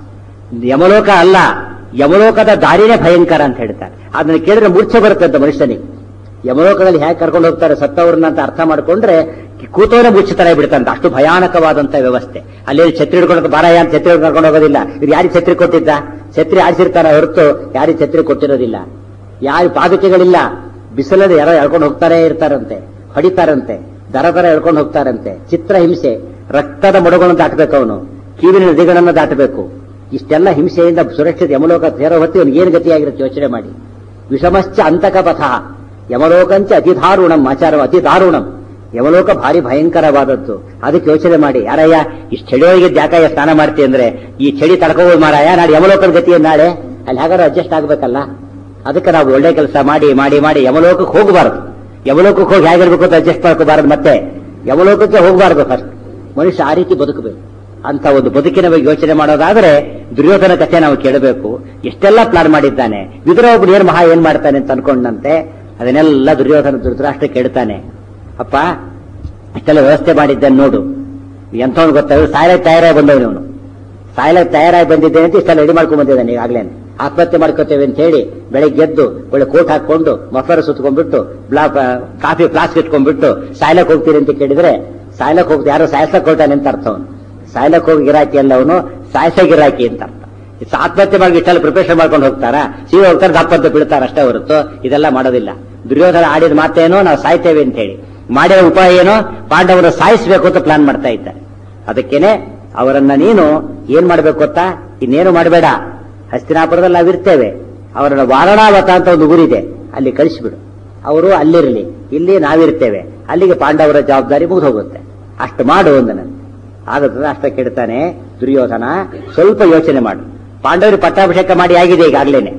ಯಮಲೋಕ ಅಲ್ಲ ಯಮಲೋಕದ ದಾರಿನೇ ಭಯಂಕರ ಅಂತ ಹೇಳ್ತಾರೆ ಅದನ್ನ ಕೇಳಿದ್ರೆ ಮೂರ್ಛೆ ಬರುತ್ತೆ ಮನುಷ್ಯನಿಗೆ ಯಮಲೋಕದಲ್ಲಿ ಹೇಗೆ ಕರ್ಕೊಂಡು ಹೋಗ್ತಾರೆ ಸತ್ತವ್ರನ್ನ ಅಂತ ಅರ್ಥ ಮಾಡ್ಕೊಂಡ್ರೆ ಕೂತವರೇ ಮುಚ್ಚಿತರ ಬಿಡ್ತಂತ ಅಷ್ಟು ಭಯಾನಕವಾದಂತ ವ್ಯವಸ್ಥೆ ಅಲ್ಲಿ ಛತ್ರಿ ಹಿಡ್ಕೊಂಡು ಬಾರಯ್ಯ ಅಂತ ಛತ್ರಿ ಹಿಡ್ಕೊಂಡು ಕರ್ಕೊಂಡು ಹೋಗೋದಿಲ್ಲ ಇದು ಯಾರಿಗೆ ಛತ್ರಿ ಕೊಟ್ಟಿದ್ದ ಛತ್ರಿ ಆಡಿಸಿರ್ತಾರ ಹೊರತು ಯಾರಿಗೆ ಛತ್ರಿ ಕೊಟ್ಟಿರೋದಿಲ್ಲ ಯಾರು ಪಾದಕೆಗಳಿಲ್ಲ ಬಿಸಿಲಲ್ಲಿ ಯಾರೋ ಎಳ್ಕೊಂಡು ಹೋಗ್ತಾರೇ ಇರ್ತಾರಂತೆ ಹೊಡಿತಾರಂತೆ ದರ ದರ ಎಳ್ಕೊಂಡು ಹೋಗ್ತಾರಂತೆ ಚಿತ್ರ ಹಿಂಸೆ ರಕ್ತದ ಮೊಡಗಳನ್ನು ದಾಟಬೇಕು ಅವನು ಕೀವಿನ ನದಿಗಳನ್ನು ದಾಟಬೇಕು ಇಷ್ಟೆಲ್ಲ ಹಿಂಸೆಯಿಂದ ಸುರಕ್ಷಿತ ಯಮಲೋಕ ಸೇರೋ ಹೊತ್ತಿ ಅವನಿಗೆ ಏನು ಗತಿಯಾಗಿರುತ್ತೆ ಯೋಚನೆ ಮಾಡಿ ವಿಷಮಶ್ಚ ಅಂತಕ ಪಥ ಯಮಲೋಕಂಚ ಅತಿ ದಾರುಣಂ ಆಚಾರ ಅತಿ ದಾರುಣಂ ಯಮಲೋಕ ಭಾರಿ ಭಯಂಕರವಾದದ್ದು ಅದಕ್ಕೆ ಯೋಚನೆ ಮಾಡಿ ಯಾರಯ್ಯ ಇಷ್ಟು ಚಳಿಯೊಳಗೆ ಜಾಕಾಯ ಸ್ನಾನ ಮಾಡ್ತಿ ಅಂದ್ರೆ ಈ ಚಳಿ ತಡ್ಕೋಬೋದು ಮಾರಾಯ ನಾಳೆ ಯಮಲೋಕದ ಗತಿ ಏನ್ ನಾಳೆ ಅಲ್ಲಿ ಹಾಗಾದ್ರೆ ಅಡ್ಜಸ್ಟ್ ಆಗ್ಬೇಕಲ್ಲ ಅದಕ್ಕೆ ನಾವು ಒಳ್ಳೆ ಕೆಲಸ ಮಾಡಿ ಮಾಡಿ ಮಾಡಿ ಯಮಲೋಕಕ್ಕೆ ಹೋಗಬಾರದು ಯಮಲೋಕಕ್ಕೆ ಹೋಗಿ ಹೇಗಿರ್ಬೇಕು ಅಂತ ಅಡ್ಜಸ್ಟ್ ಮಾಡ್ಕೋಬಾರದು ಮತ್ತೆ ಯಮಲೋಕಕ್ಕೆ ಹೋಗಬಾರದು ಫಸ್ಟ್ ಮನುಷ್ಯ ಆ ರೀತಿ ಬದುಕಬೇಕು ಅಂತ ಒಂದು ಬದುಕಿನ ಬಗ್ಗೆ ಯೋಚನೆ ಮಾಡೋದಾದ್ರೆ ದುರ್ಯೋಧನ ಕಥೆ ನಾವು ಕೇಳಬೇಕು ಎಷ್ಟೆಲ್ಲ ಪ್ಲಾನ್ ಮಾಡಿದ್ದಾನೆ ವಿದುರ ಒಬ್ಬರು ಏನ್ ಮಹಾ ಏನ್ ಮಾಡ್ತಾನೆ ಅಂತ ಅನ್ಕೊಂಡಂತೆ ಅದನ್ನೆಲ್ಲ ದುರ್ಯೋಧನ ಧೃತರಾಷ್ಟ್ರ ಕೇಳ್ತಾನೆ ಅಪ್ಪ ಇಷ್ಟೆಲ್ಲ ವ್ಯವಸ್ಥೆ ಮಾಡಿದ್ದಾನೆ ನೋಡು ಎಂಥವನು ಗೊತ್ತಾಗ ಸಾಯಲಕ್ಕೆ ತಯಾರಾಗಿ ಬಂದವನು ಇವನು ಸಾಯಲಕ್ಕೆ ತಯಾರಾಗಿ ಬಂದಿದ್ದೇನೆ ಅಂತ ಇಷ್ಟೆಲ್ಲ ರೆಡಿ ಮಾಡ್ಕೊಂಡ್ ಬಂದಿದ್ದಾನೆ ಈಗಾಗಲೇ ಆತ್ಮಹತ್ಯೆ ಮಾಡ್ಕೋತೇವೆ ಅಂತ ಹೇಳಿ ಬೆಳಗ್ಗೆ ಎದ್ದು ಒಳ್ಳೆ ಕೋಟ್ ಹಾಕೊಂಡು ಮಫರ್ ಸುತ್ಕೊಂಡ್ಬಿಟ್ಟು ಬ್ಲಾ ಕಾಫಿ ಫ್ಲಾಸ್ಕ್ ಇಟ್ಕೊಂಡ್ಬಿಟ್ಟು ಸಾಯ್ಲಕ್ ಹೋಗ್ತೀರಿ ಅಂತ ಕೇಳಿದ್ರೆ ಸಾಯ್ಲಕ್ ಹೋಗ್ತಾ ಯಾರೋ ಸಾಯ್ಸಕ್ ಹೊರಟಾನೆ ಅಂತ ಅರ್ಥ ಅವನು ಸಾಯ್ಲಕ್ ಹೋಗಿ ಗಿರಾಕಿ ಅಲ್ಲ ಅವನು ಸಾಯ್ಸ ಗಿರಾಕಿ ಅಂತ ಅರ್ಥ ಇದು ಆತ್ಮಹತ್ಯೆ ಮಾಡಿ ಇಷ್ಟೆಲ್ಲ ಪ್ರಿಪರೇಷನ್ ಮಾಡ್ಕೊಂಡು ಹೋಗ್ತಾರಾ ಸೀವೆ ಹೋಗ್ತಾರೆ ದಪ್ಪ ಅಂತ ಬೀಳ್ತಾರೆ ಅಷ್ಟೇ ಹೊರತು ಇದೆಲ್ಲ ಮಾಡೋದಿಲ್ಲ ದುರ್ಯೋಧನ ಆಡಿದ ಮಾತೇನೋ ನಾವು ಸಾಯ್ತೇವೆ ಅಂತ ಹೇಳಿ ಮಾಡಿರೋ ಉಪಾಯ ಏನೋ ಪಾಂಡವರ ಸಾಯಿಸಬೇಕು ಅಂತ ಪ್ಲಾನ್ ಮಾಡ್ತಾ ಇದ್ದಾರೆ ಅದಕ್ಕೇನೆ ಅವರನ್ನ ನೀನು ಏನ್ ಮಾಡ್ಬೇಕು ಗೊತ್ತಾ ಇನ್ನೇನು ಮಾಡಬೇಡ ಹಸ್ತಿನಾಪುರದಲ್ಲಿ ನಾವಿರ್ತೇವೆ ಅವರನ್ನ ವಾರಣಾವತ ಅಂತ ಒಂದು ಊರಿದೆ ಅಲ್ಲಿ ಕಳಿಸಿಬಿಡು ಅವರು ಅಲ್ಲಿರಲಿ ಇಲ್ಲಿ ನಾವಿರ್ತೇವೆ ಅಲ್ಲಿಗೆ ಪಾಂಡವರ ಜವಾಬ್ದಾರಿ ಮುಗಿದು ಹೋಗುತ್ತೆ ಅಷ್ಟು ಮಾಡು ಅಂದನ ಆಗುತ್ತೆ ಅಷ್ಟ ಕೆಡ್ತಾನೆ ದುರ್ಯೋಧನ ಸ್ವಲ್ಪ ಯೋಚನೆ ಮಾಡು ಪಾಂಡವರು ಪಟ್ಟಾಭಿಷೇಕ ಮಾಡಿ ಆಗಿದೆ ಈಗಾಗ್ಲೇನೆ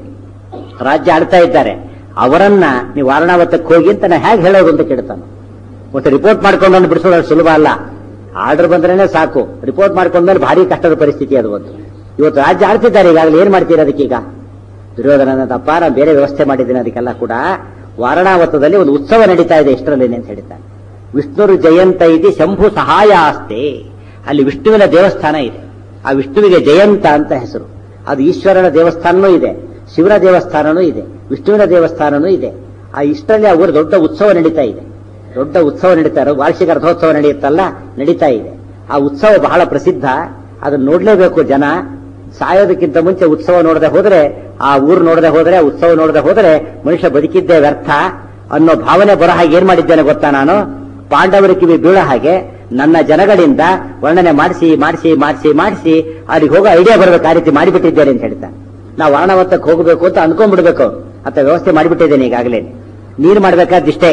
ರಾಜ್ಯ ಆಡ್ತಾ ಇದ್ದಾರೆ ಅವರನ್ನ ನೀವು ವಾರಣಾವತಕ್ಕೆ ಹೋಗಿ ಅಂತ ನಾ ಹೇಗೆ ಹೇಳೋದು ಅಂತ ಕೇಳ್ತಾನೆ ಮತ್ತೆ ರಿಪೋರ್ಟ್ ಮಾಡ್ಕೊಂಡು ಬಿಡಿಸೋದು ಅಷ್ಟು ಸುಲಭ ಅಲ್ಲ ಆರ್ಡರ್ ಬಂದ್ರೇನೆ ಸಾಕು ರಿಪೋರ್ಟ್ ಮಾಡ್ಕೊಂಡ್ಮೇಲೆ ಭಾರಿ ಕಷ್ಟದ ಪರಿಸ್ಥಿತಿ ಅದು ಒಂದು ಇವತ್ತು ರಾಜ್ಯ ಆಡ್ತಿದ್ದಾರೆ ಈಗಾಗಲೇ ಏನ್ ಮಾಡ್ತೀರಾ ಅದಕ್ಕೀಗ ದುರ್ಯೋಧನ ತಪ್ಪ ನಾನು ಬೇರೆ ವ್ಯವಸ್ಥೆ ಮಾಡಿದ್ದೀನಿ ಅದಕ್ಕೆಲ್ಲ ಕೂಡ ವಾರಣಾವತದಲ್ಲಿ ಒಂದು ಉತ್ಸವ ನಡೀತಾ ಇದೆ ಇಷ್ಟರಲ್ಲಿ ಅಂತ ಹೇಳ್ತಾರೆ ವಿಷ್ಣುರು ಜಯಂತ ಇದೆ ಶಂಭು ಸಹಾಯ ಆಸ್ತೆ ಅಲ್ಲಿ ವಿಷ್ಣುವಿನ ದೇವಸ್ಥಾನ ಇದೆ ಆ ವಿಷ್ಣುವಿಗೆ ಜಯಂತ ಅಂತ ಹೆಸರು ಅದು ಈಶ್ವರನ ದೇವಸ್ಥಾನನೂ ಇದೆ ಶಿವನ ದೇವಸ್ಥಾನನೂ ಇದೆ ವಿಷ್ಣುವಿನ ದೇವಸ್ಥಾನನೂ ಇದೆ ಆ ಇಷ್ಟರಲ್ಲಿ ಆ ಊರು ದೊಡ್ಡ ಉತ್ಸವ ನಡೀತಾ ಇದೆ ದೊಡ್ಡ ಉತ್ಸವ ನಡೀತಾ ಇರೋ ವಾರ್ಷಿಕ ರಥೋತ್ಸವ ನಡೆಯುತ್ತಲ್ಲ ನಡೀತಾ ಇದೆ ಆ ಉತ್ಸವ ಬಹಳ ಪ್ರಸಿದ್ಧ ಅದನ್ನ ನೋಡ್ಲೇಬೇಕು ಜನ ಸಾಯೋದಕ್ಕಿಂತ ಮುಂಚೆ ಉತ್ಸವ ನೋಡದೆ ಹೋದ್ರೆ ಆ ಊರು ನೋಡದೆ ಹೋದ್ರೆ ಆ ಉತ್ಸವ ನೋಡದೆ ಹೋದ್ರೆ ಮನುಷ್ಯ ಬದುಕಿದ್ದೇ ವ್ಯರ್ಥ ಅನ್ನೋ ಭಾವನೆ ಬರೋ ಹಾಗೆ ಏನ್ ಮಾಡಿದ್ದೇನೆ ಗೊತ್ತಾ ನಾನು ಪಾಂಡವರ ಕಿವಿ ಬೀಳೋ ಹಾಗೆ ನನ್ನ ಜನಗಳಿಂದ ವರ್ಣನೆ ಮಾಡಿಸಿ ಮಾಡಿಸಿ ಮಾಡಿಸಿ ಮಾಡಿಸಿ ಅವ್ರಿಗೆ ಹೋಗೋ ಐಡಿಯಾ ಬರಬೇಕು ಆ ರೀತಿ ಮಾಡಿಬಿಟ್ಟಿದ್ದೇನೆ ಅಂತ ಹೇಳ್ತಾನೆ ನಾವು ವಾರಣಾವತಕ್ಕೆ ಹೋಗಬೇಕು ಅಂತ ಅನ್ಕೊಂಡ್ಬಿಡ್ಬೇಕು ಅಂತ ವ್ಯವಸ್ಥೆ ಮಾಡಿಬಿಟ್ಟಿದ್ದೇನೆ ಈಗಾಗಲೇ ನೀರು ಮಾಡ್ಬೇಕಾದಿಷ್ಟೇ